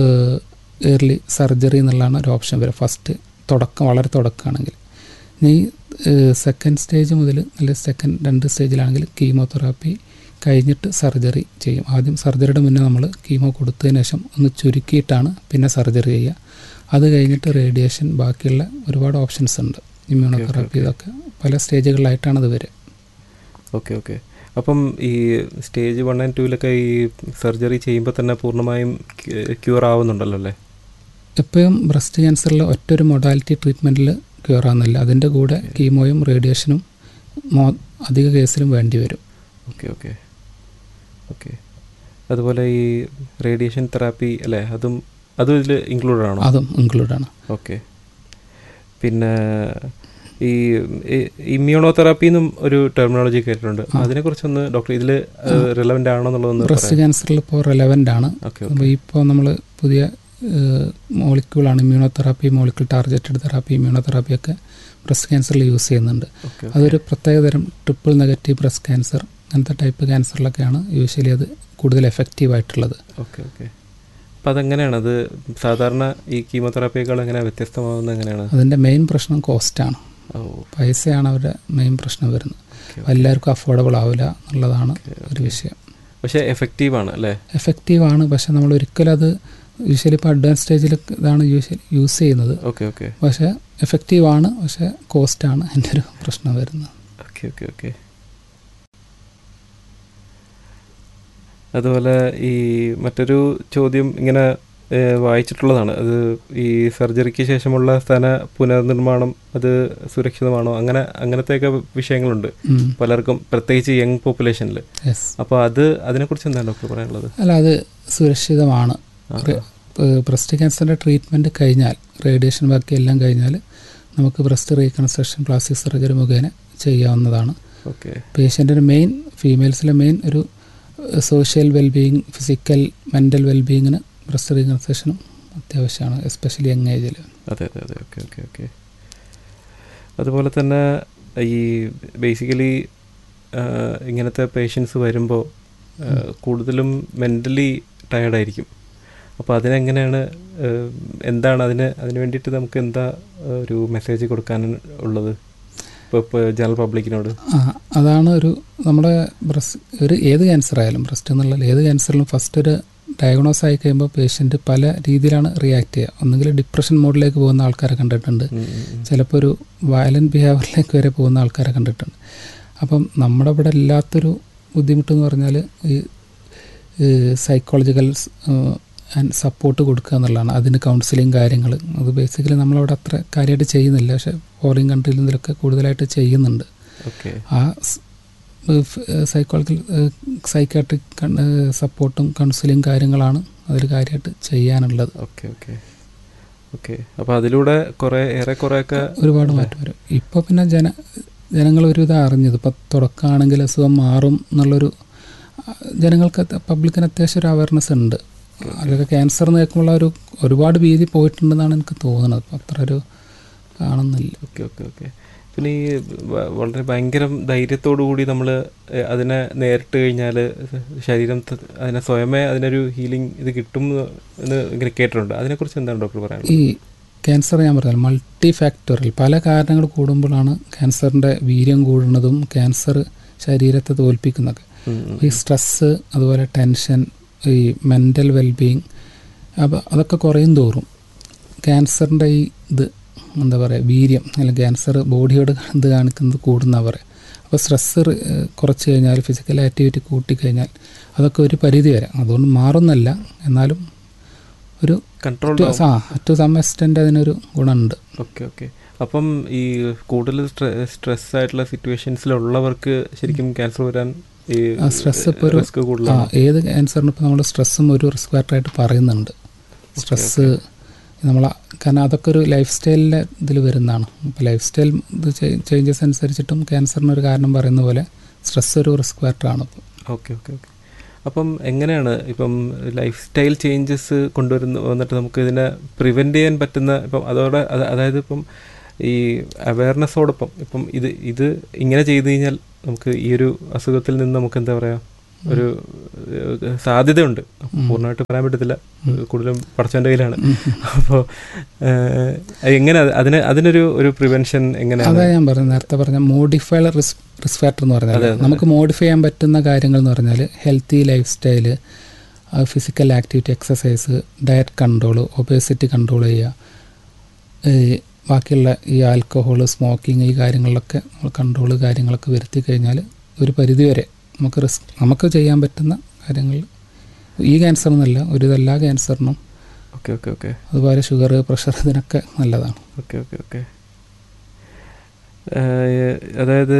ഏർലി സർജറി എന്നുള്ളതാണ് ഒരു ഓപ്ഷൻ വരിക ഫസ്റ്റ് തുടക്കം വളരെ തുടക്കമാണെങ്കിൽ ഇനി സെക്കൻഡ് സ്റ്റേജ് മുതൽ അല്ലെങ്കിൽ സെക്കൻഡ് രണ്ട് സ്റ്റേജിലാണെങ്കിൽ കീമോതെറാപ്പി കഴിഞ്ഞിട്ട് സർജറി ചെയ്യും ആദ്യം സർജറിയുടെ മുന്നേ നമ്മൾ കീമോ കൊടുത്തതിന് ശേഷം ഒന്ന് ചുരുക്കിയിട്ടാണ് പിന്നെ സർജറി ചെയ്യുക അത് കഴിഞ്ഞിട്ട് റേഡിയേഷൻ ബാക്കിയുള്ള ഒരുപാട് ഓപ്ഷൻസ് ഉണ്ട് ഇമ്മ്യൂണോതെറാപ്പി okay. ഇതൊക്കെ പല സ്റ്റേജുകളിലായിട്ടാണ് അത് വരിക ഓക്കെ ഓക്കെ അപ്പം ഈ സ്റ്റേജ് വൺ ആൻഡ് ടൂവിലൊക്കെ ഈ സർജറി ചെയ്യുമ്പോൾ തന്നെ പൂർണ്ണമായും ക്യൂർ ആവുന്നുണ്ടല്ലോ അല്ലേ എപ്പോഴും ബ്രസ്റ്റ് ക്യാൻസറിൽ ഒറ്റൊരു മൊഡാലിറ്റി ട്രീറ്റ്മെൻറ്റിൽ ക്യൂർ ആകുന്നില്ല അതിൻ്റെ കൂടെ കീമോയും റേഡിയേഷനും മോ അധിക കേസിലും വേണ്ടി വരും ഓക്കെ ഓക്കെ ഓക്കെ അതുപോലെ ഈ റേഡിയേഷൻ തെറാപ്പി അല്ലേ അതും അതും ഇതിൽ ഇൻക്ലൂഡഡ് ആണോ അതും ഇൻക്ലൂഡാണ് ഓക്കെ പിന്നെ ഈ ഇമ്മ്യൂണോതെറാപ്പി എന്നും ഒരു ടെർമിനോളജി കേട്ടിട്ടുണ്ട് ആ. അതിനെക്കുറിച്ചൊന്ന് ഡോക്ടർ ഇതിൽ റിലവൻ്റ് ആണോ എന്നുള്ളതൊന്ന് ബ്രസ്റ്റ് പറയാം ക്യാൻസറിൽ ഇപ്പോൾ റെലവൻ്റ് ആണ് ഓക്കെ അപ്പോൾ ഓക്കെ ഇപ്പോൾ നമ്മൾ പുതിയ മോളിക്യൂളാണ് immunotherapy molecule targeted therapy immunotherapy ഒക്കെ ബ്രസ്റ്റ് ക്യാൻസറിൽ യൂസ് ചെയ്യുന്നുണ്ട് ഓക്കെ അതൊരു പ്രത്യേകതരം ട്രിപ്പിൾ നെഗറ്റീവ് ബ്രസ്റ്റ് ക്യാൻസർ അങ്ങനത്തെ ടൈപ്പ് ക്യാൻസറിലൊക്കെയാണ് യൂഷ്വലി അത് കൂടുതൽ എഫക്റ്റീവ് ആയിട്ടുള്ളത് ഓക്കെ ഓക്കെ അപ്പം അതെങ്ങനെയാണ് അത് സാധാരണ ഈ കീമോതെറാപ്പിയേക്കാൾ എങ്ങനെ വ്യത്യസ്തമാവുന്നത് എങ്ങനെയാണ് അതിൻ്റെ മെയിൻ പ്രശ്നം കോസ്റ്റാണ് ഓ പൈസയാണ് അവരുടെ മെയിൻ പ്രശ്നം വരുന്നത് ഓക്കെ അപ്പോൾ എല്ലാവർക്കും അഫോർഡബിൾ ആവില്ല എന്നുള്ളതാണ് ഒരു വിഷയം പക്ഷേ എഫക്റ്റീവ് ആണ് അല്ലേ എഫക്റ്റീവ് ആണ് പക്ഷെ നമ്മൾ ഒരിക്കലും അത് യൂഷ്വലി ഇപ്പോൾ അഡ്വാൻസ് സ്റ്റേജിൽ ഇതാണ് യൂഷ്വലി യൂസ് ചെയ്യുന്നത് ഓക്കെ ഓക്കെ പക്ഷേ എഫക്റ്റീവ് ആണ് പക്ഷേ കോസ്റ്റാണ് എൻ്റെ ഒരു പ്രശ്നം വരുന്നത് ഓക്കെ ഓക്കെ ഓക്കെ അതുപോലെ ഈ മറ്റൊരു ചോദ്യം ഇങ്ങനെ ഏഹ്, വായിച്ചിട്ടുള്ളതാണ് അത് ഈ സർജറിക്ക് ശേഷമുള്ള സ്ഥാന പുനർനിർമ്മാണം അത് സുരക്ഷിതമാണോ അങ്ങനെ അങ്ങനത്തെയൊക്കെ വിഷയങ്ങളുണ്ട് പലർക്കും പ്രത്യേകിച്ച് യങ് പോപ്പുലേഷനിൽ യെസ് അപ്പോൾ അത് അതിനെക്കുറിച്ച് എന്താണ് ഡോക്ടർ പറയാനുള്ളത് അല്ല അത് സുരക്ഷിതമാണ് ആ, ഒരു- ബ്രസ്റ്റ് ക്യാൻസറിൻ്റെ ട്രീറ്റ്മെൻറ്റ് കഴിഞ്ഞാൽ റേഡിയേഷൻ ബാക്കി എല്ലാം കഴിഞ്ഞാൽ നമുക്ക് ബ്രസ്റ്റ് റീകൺസ്ട്രക്ഷൻ പ്ലാസ്റ്റിക് സർജറി മുഖേന ചെയ്യാവുന്നതാണ് ഓക്കെ പേഷ്യൻറ്റിന് മെയിൻ ഫീമെയിൽസിലെ മെയിൻ ഒരു സോഷ്യൽ വെൽബീയിങ് ഫിസിക്കൽ മെൻ്റൽ വെൽബീയിങ്ങിന് ബ്രസ്റ്റ് റീകൺസ്ട്രക്ഷനും അത്യാവശ്യമാണ് എസ്പെഷ്യലി യങ് ഏജിൽ അതെ അതെ അതെ ഓക്കെ ഓക്കെ ഓക്കെ അതുപോലെ തന്നെ ഈ ബേസിക്കലി ഇങ്ങനത്തെ പേഷ്യൻസ് വരുമ്പോൾ കൂടുതലും മെൻ്റലി ടയർഡായിരിക്കും അപ്പോൾ അതിനെങ്ങനെയാണ് ആ, എന്താണ് അതിന് അതിന് വേണ്ടിയിട്ട് നമുക്ക് എന്താ ആ, ഒരു മെസ്സേജ് കൊടുക്കാൻ ഉള്ളത് ഇപ്പോൾ ഇപ്പോൾ ജനറൽ പബ്ലിക്കിനോട് ആ അതാണ് ഒരു നമ്മുടെ ബ്രസ്റ്റ് ഒരു ഏത് ക്യാൻസർ ആയാലും ബ്രസ്റ്റ് എന്നുള്ള ഏത് ക്യാൻസറിലും ഫസ്റ്റ് ഒരു ഡയഗ്നോസ് ആയി കഴിയുമ്പോൾ പേഷ്യൻ്റ് പല രീതിയിലാണ് റിയാക്ട് ചെയ്യുക ഒന്നുകിൽ ഡിപ്രഷൻ മോഡിലേക്ക് പോകുന്ന ആൾക്കാരെ കണ്ടിട്ടുണ്ട് ഉം, ഉം, ഉം. ചിലപ്പോൾ ഒരു വയലൻറ്റ് ബിഹേവിയറിലേക്ക് വരെ പോകുന്ന ആൾക്കാരെ കണ്ടിട്ടുണ്ട് അപ്പം നമ്മുടെ ഇവിടെ ഇല്ലാത്തൊരു ബുദ്ധിമുട്ടെന്ന് പറഞ്ഞാൽ ഈ സൈക്കോളജിക്കൽ ആൻഡ് സപ്പോർട്ട് കൊടുക്കുക എന്നുള്ളതാണ് അതിന് കൗൺസിലിംഗ് കാര്യങ്ങൾ അത് ബേസിക്കലി നമ്മളവിടെ അത്ര കാര്യമായിട്ട് ചെയ്യുന്നില്ല പക്ഷേ ഫോറിൻ കൺട്രിയിൽ നിന്നൊക്കെ കൂടുതലായിട്ട് ചെയ്യുന്നുണ്ട് ഓക്കെ ആ സൈക്കോളജിക്കൽ സൈക്കാട്രിക് സപ്പോർട്ടും കൗൺസിലിംഗ് കാര്യങ്ങളാണ് അതിൽ കാര്യമായിട്ട് ചെയ്യാനുള്ളത് ഓക്കെ ഓക്കെ ഓക്കെ അപ്പോൾ അതിലൂടെ കുറേ ഏറെ കുറേയൊക്കെ ഒരുപാട് മാറ്റം വരും ഇപ്പോൾ പിന്നെ ജന ജനങ്ങൾ ഒരുവിധം അറിഞ്ഞത് ഇപ്പം തുടക്കമാണെങ്കിൽ അസുഖം മാറും എന്നുള്ളൊരു ആ, ജനങ്ങൾക്ക് അത് പബ്ലിക്കിന് അത്യാവശ്യം ഒരു അവയർനെസ് ഉണ്ട് അതൊക്കെ ക്യാൻസർ എന്ന് കേൾക്കുമ്പോൾ ഒരു ഒരുപാട് ഭീതി പോയിട്ടുണ്ടെന്നാണ് എനിക്ക് തോന്നുന്നത് അപ്പം അത്ര ഒരു കാണുന്നില്ല ഓക്കെ ഓക്കെ ഓക്കെ പിന്നെ ഈ വ- വളരെ ഭയങ്കര ധൈര്യത്തോടു കൂടി നമ്മൾ അതിനെ നേരിട്ട് കഴിഞ്ഞാൽ ശരീരം ത- അതിനെ സ്വയമേ അതിനൊരു ഹീലിംഗ് ഇത് കിട്ടും എന്ന് ഇങ്ങനെ കേട്ടിട്ടുണ്ട് അതിനെക്കുറിച്ച് എന്താണ് ഡോക്ടർ പറയാനുള്ളത് ഈ ക്യാൻസർ ഞാൻ പറഞ്ഞാൽ മൾട്ടി ഫാക്ടോറിയൽ പല കാരണങ്ങൾ കൂടുമ്പോഴാണ് ക്യാൻസറിൻ്റെ വീര്യം കൂടുന്നതും ക്യാൻസർ ശരീരത്തെ തോൽപ്പിക്കുന്നതൊക്കെ ഉം, ഉം. ഈ സ്ട്രെസ്സ് അതുപോലെ ടെൻഷൻ ഈ മെൻ്റൽ വെൽബീയിങ് അപ്പോൾ അതൊക്കെ കുറയും തോറും ക്യാൻസറിൻ്റെ ഈ ഇത് എന്താ പറയുക വീര്യം അല്ലെങ്കിൽ ക്യാൻസർ ബോഡിയോട് ഇത് കാണിക്കുന്നത് കൂടുന്ന പറയുക അപ്പോൾ സ്ട്രെസ്സ് കുറച്ച് കഴിഞ്ഞാൽ ഫിസിക്കൽ ആക്ടിവിറ്റി കൂട്ടിക്കഴിഞ്ഞാൽ അതൊക്കെ ഒരു പരിധി വരെ അതുകൊണ്ട് മാറുന്നല്ല എന്നാലും ഒരു കൺട്രോൾ ആ ടു സം എക്സ്റ്റെൻ്റ് അതിനൊരു ഗുണമുണ്ട് ഓക്കെ ഓക്കെ അപ്പം ഈ കൂടുതൽ സ്ട്രെസ് ആയിട്ടുള്ള സിറ്റുവേഷൻസിലുള്ളവർക്ക് ശരിക്കും ക്യാൻസർ വരാൻ ഈ ആ സ്ട്രെസ് ഇപ്പോൾ ഒരു റിസ്ക് ആ കൂടുതലാണ് ഏത് ക്യാൻസറിന് ഇപ്പോൾ നമ്മൾ സ്ട്രെസ്സും ഒരു റിസ്ക് ഫാക്ടറായിട്ട് പറയുന്നുണ്ട് സ്ട്രെസ്സ് നമ്മൾ കാരണം അതൊക്കെ ഒരു ലൈഫ് സ്റ്റൈലിൻ്റെ ഇതിൽ വരുന്നതാണ് ഇപ്പോൾ ലൈഫ് സ്റ്റൈൽ ഇത് ചേഞ്ചസ് അനുസരിച്ചിട്ടും ക്യാൻസറിന് ഒരു കാരണം പറയുന്ന പോലെ സ്ട്രെസ് ഒരു റിസ്ക് ഫാക്ടറാണ് ഇപ്പോൾ ഓക്കെ ഓക്കെ ഓക്കെ അപ്പം എങ്ങനെയാണ് ഇപ്പം ലൈഫ് സ്റ്റൈൽ ചേഞ്ചസ് കൊണ്ടുവരുന്ന വന്നിട്ട് നമുക്ക് ഇതിനെ പ്രിവെൻറ്റ് ചെയ്യാൻ പറ്റുന്ന ഇപ്പം അതോടെ അത് അതായത് ഇപ്പം ഈ അവയർനെസ്സോടൊപ്പം ഇപ്പം ഇത് ഇത് ഇങ്ങനെ ചെയ്തു കഴിഞ്ഞാൽ നമുക്ക് ഈ ഒരു അസുഖത്തിൽ നിന്ന് നമുക്ക് എന്താ പറയുക ഒരു ഏഹ്, സാധ്യതയുണ്ട് പൂർണ്ണമായിട്ട് പറയാൻ പറ്റത്തില്ല കൂടുതലും പടച്ചവൻ്റെ കയ്യിലാണ് അപ്പോൾ എങ്ങനെ അത് അതിന് അതിനൊരു ഒരു പ്രിവെൻഷൻ അതാ എങ്ങനെയാണ് ഞാൻ പറഞ്ഞത് നേരത്തെ പറഞ്ഞ മോഡിഫൈ റിസ്ക് റിസ്ക് ഫാക്ടർ എന്ന് പറഞ്ഞാൽ അതെ, അതെ. നമുക്ക് മോഡിഫൈ ചെയ്യാൻ പറ്റുന്ന കാര്യങ്ങൾ എന്ന് പറഞ്ഞാൽ healthy life style physical activity exercise diet control obesity control ചെയ്യുക ഈ ബാക്കിയുള്ള ഈ ആൽക്കഹോൾ സ്മോക്കിംഗ് ഈ കാര്യങ്ങളിലൊക്കെ നമ്മൾ കൺട്രോൾ കാര്യങ്ങളൊക്കെ വരുത്തി കഴിഞ്ഞാൽ ഒരു പരിധിവരെ നമുക്ക് റിസ്ക് നമുക്ക് ചെയ്യാൻ പറ്റുന്ന കാര്യങ്ങൾ ഈ ക്യാൻസർ എന്നല്ല ഒരു ഇതെല്ലാ ക്യാൻസറിനും ഓക്കെ ഓക്കെ ഓക്കെ അതുപോലെ ഷുഗർ പ്രഷർ ഇതിനൊക്കെ നല്ലതാണ് ഓക്കെ ഓക്കെ ഓക്കെ അതായത്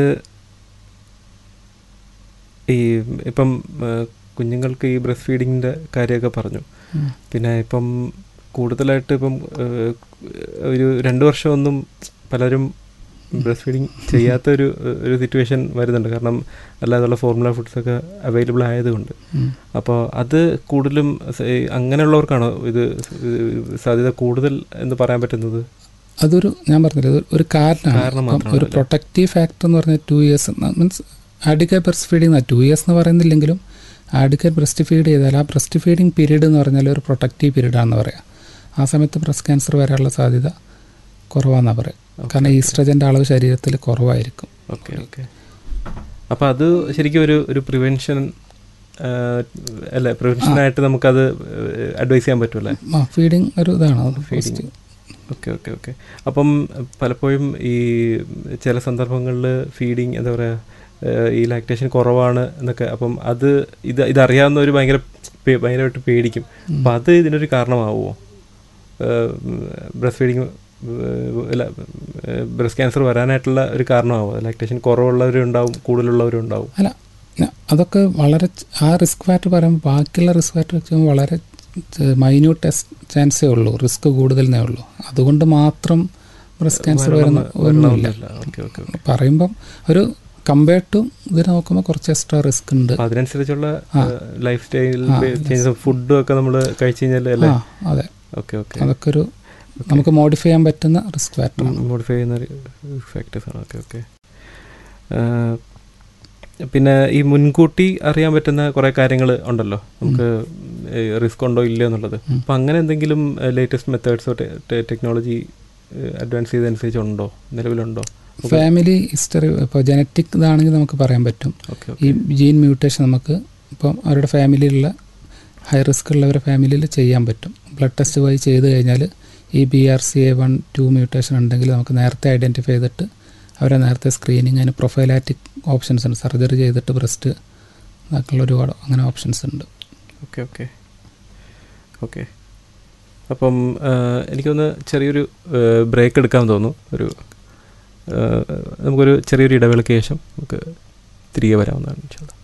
ഈ ഇപ്പം ആ, കുഞ്ഞുങ്ങൾക്ക് ഈ ബ്രസ്റ്റ് ഫീഡിങ്ങിൻ്റെ കാര്യമൊക്കെ പറഞ്ഞു ഉം. പിന്നെ ഇപ്പം കൂടുതലായിട്ട് ഇപ്പം ആ, ഒരു രണ്ട് വർഷമൊന്നും പലരും ബ്രസ്റ്റ് ഫീഡിങ് ചെയ്യാത്ത ഒരു ഒരു സിറ്റുവേഷൻ വരുന്നുണ്ട് കാരണം അല്ലാതുള്ള ഫോർമുല ഫുഡ്സൊക്കെ അവൈലബിൾ ആയതുകൊണ്ട് ഉം. അപ്പോൾ അത് കൂടുതലും സ- ഈ അങ്ങനെയുള്ളവർക്കാണോ ഇത് സാധ്യത കൂടുതൽ എന്ന് പറയാൻ പറ്റുന്നത് അതൊരു ഞാൻ പറഞ്ഞില്ല ഇത് ഒരു കാരണം കാരണമാണ് മാത്രമാണ് ഒരു അല്ലേ? പ്രൊട്ടക്റ്റീവ് ഫാക്ടർ എന്ന് പറഞ്ഞാൽ two years means adequate breast feeding two years എന്ന് പറയുന്നില്ലെങ്കിലും ആഡിക്കറ്റ് ബ്രസ്റ്റ് ഫീഡ് ചെയ്താൽ ആ ബ്രസ്റ്റ് ഫീഡിങ് പീരീഡ് എന്ന് പറഞ്ഞാൽ ഒരു പ്രൊട്ടക്റ്റീവ് പീരീഡാണെന്ന് പറയാം ആ സമയത്ത് ബ്രസ്റ്റ് ക്യാൻസർ വരാനുള്ള സാധ്യത കുറവാണെന്നാണ് പറയാം കാരണം ഈസ്ട്രജൻ്റെ അളവ് ശരീരത്തിൽ കുറവായിരിക്കും ഓക്കെ ഓക്കെ അപ്പോൾ അത് ശരിക്കും ഒരു ഒരു പ്രിവെൻഷൻ അല്ലേ പ്രിവെൻഷനായിട്ട് നമുക്കത് അഡ്വൈസ് ചെയ്യാൻ പറ്റുമല്ലേ ആ ഫീഡിങ് ഒരു ഇതാണ് അത് feeding positive. Okay okay okay അപ്പം പലപ്പോഴും ഈ ചില സന്ദർഭങ്ങളിൽ ഫീഡിങ് എന്താ പറയുക ഈ ലാക്ടേഷൻ കുറവാണ് എന്നൊക്കെ അപ്പം അത് ഇത് ഇതറിയാവുന്നവർ ഭയങ്കര പേ- ഭയങ്കരമായിട്ട് പേടിക്കും അപ്പം അത് ഇതിനൊരു കാരണമാവുമോ ബ്രസ്റ്റ് ഫീഡിങ് അല്ല ബ്രസ്റ്റ് ക്യാൻസർ വരാനായിട്ടുള്ള ഒരു കാരണമാവുമോ ലാക്ടേഷൻ കുറവുള്ളവരുണ്ടാവും കൂടുതലുള്ളവരുണ്ടാവും അല്ല ന- അതൊക്കെ വളരെ ച- ആ റിസ്ക് ഫാക്ടർ പറയുമ്പോൾ ബാക്കിയുള്ള റിസ്ക് ഫാക്ടർ വെച്ച് നോക്കുമ്പോൾ വളരെ മൈന്യൂട്ട് ടെസ്റ്റ് ചാൻസേ ഉള്ളൂ റിസ്ക് കൂടുതലേ ഉള്ളൂ അതുകൊണ്ട് മാത്രം ബ്രസ്റ്റ് ക്യാൻസർ വരുന്ന ഒന്നുമില്ല ഓക്കെ ഓക്കെ ഓക്കെ പറയുമ്പം ഒരു കമ്പയർ ടു ഇതിന് നോക്കുമ്പോൾ കുറച്ച് എക്സ്ട്രാ റിസ്ക് ഉണ്ട് അപ്പൊ അതിനനുസരിച്ചുള്ള ആ. ലൈഫ് സ്റ്റൈൽ ആ, ചേഞ്ച് ഫുഡും ഒക്കെ നമ്മൾ കഴിച്ചു കഴിഞ്ഞാൽ അല്ലേ ആ അതെ ഓക്കെ ഓക്കെ അതൊക്കെ ഒരു നമുക്ക് മോഡിഫൈ ചെയ്യാൻ പറ്റുന്ന റിസ്ക് ഫാക്ടറാണ് മോഡിഫൈ ചെയ്യുന്ന ഫാക്ടേഴ്സ് ആണ് ഓക്കെ ഓക്കെ പിന്നെ ഈ മുൻകൂട്ടി അറിയാൻ പറ്റുന്ന കുറേ കാര്യങ്ങൾ ഉണ്ടല്ലോ നമുക്ക് റിസ്ക് ഉണ്ടോ ഇല്ലയോ എന്നുള്ളത് ഉം. അപ്പം അങ്ങനെ എന്തെങ്കിലും ലേറ്റസ്റ്റ് മെത്തേഡ്സോ ടെക്നോളജി അഡ്വാൻസ് ചെയ്തനുസരിച്ച് ഉണ്ടോ നിലവിലുണ്ടോ ഫാമിലി ഹിസ്റ്ററി ഇപ്പോൾ ജനറ്റിക് ഇതാണെങ്കിൽ നമുക്ക് പറയാൻ പറ്റും ഓക്കെ ഈ ജീൻ മ്യൂട്ടേഷൻ നമുക്ക് ഇപ്പം അവരുടെ ഫാമിലിയിലുള്ള ഹൈ റിസ്ക് ഉള്ളവരുടെ ഫാമിലിയിൽ ചെയ്യാൻ പറ്റും ബ്ലഡ് ടെസ്റ്റ് വഴി ചെയ്ത് കഴിഞ്ഞാൽ ഈ B R C A one two mutation ഉണ്ടെങ്കിൽ നമുക്ക് നേരത്തെ ഐഡൻറ്റിഫൈ ചെയ്തിട്ട് അവരെ നേരത്തെ സ്ക്രീനിങ് അതിന് പ്രൊഫൈലാറ്റിക് ഓപ്ഷൻസ് ഉണ്ട് സർജറി ചെയ്തിട്ട് ബ്രസ്റ്റ് അതൊക്കെയുള്ള ഒരുപാട് അങ്ങനെ ഓപ്ഷൻസ് ഉണ്ട് ഓക്കെ ഓക്കെ ഓക്കെ അപ്പം ആ, എനിക്കൊന്ന് ചെറിയൊരു ബ്രേക്ക് എടുക്കാൻ തോന്നുന്നു ഒരു ആ, നമുക്കൊരു ചെറിയൊരു ഇടവേളയ്ക്ക് ശേഷം നമുക്ക് തിരികെ വരാവുന്നതാണ് ഇൻഷാല്ലാ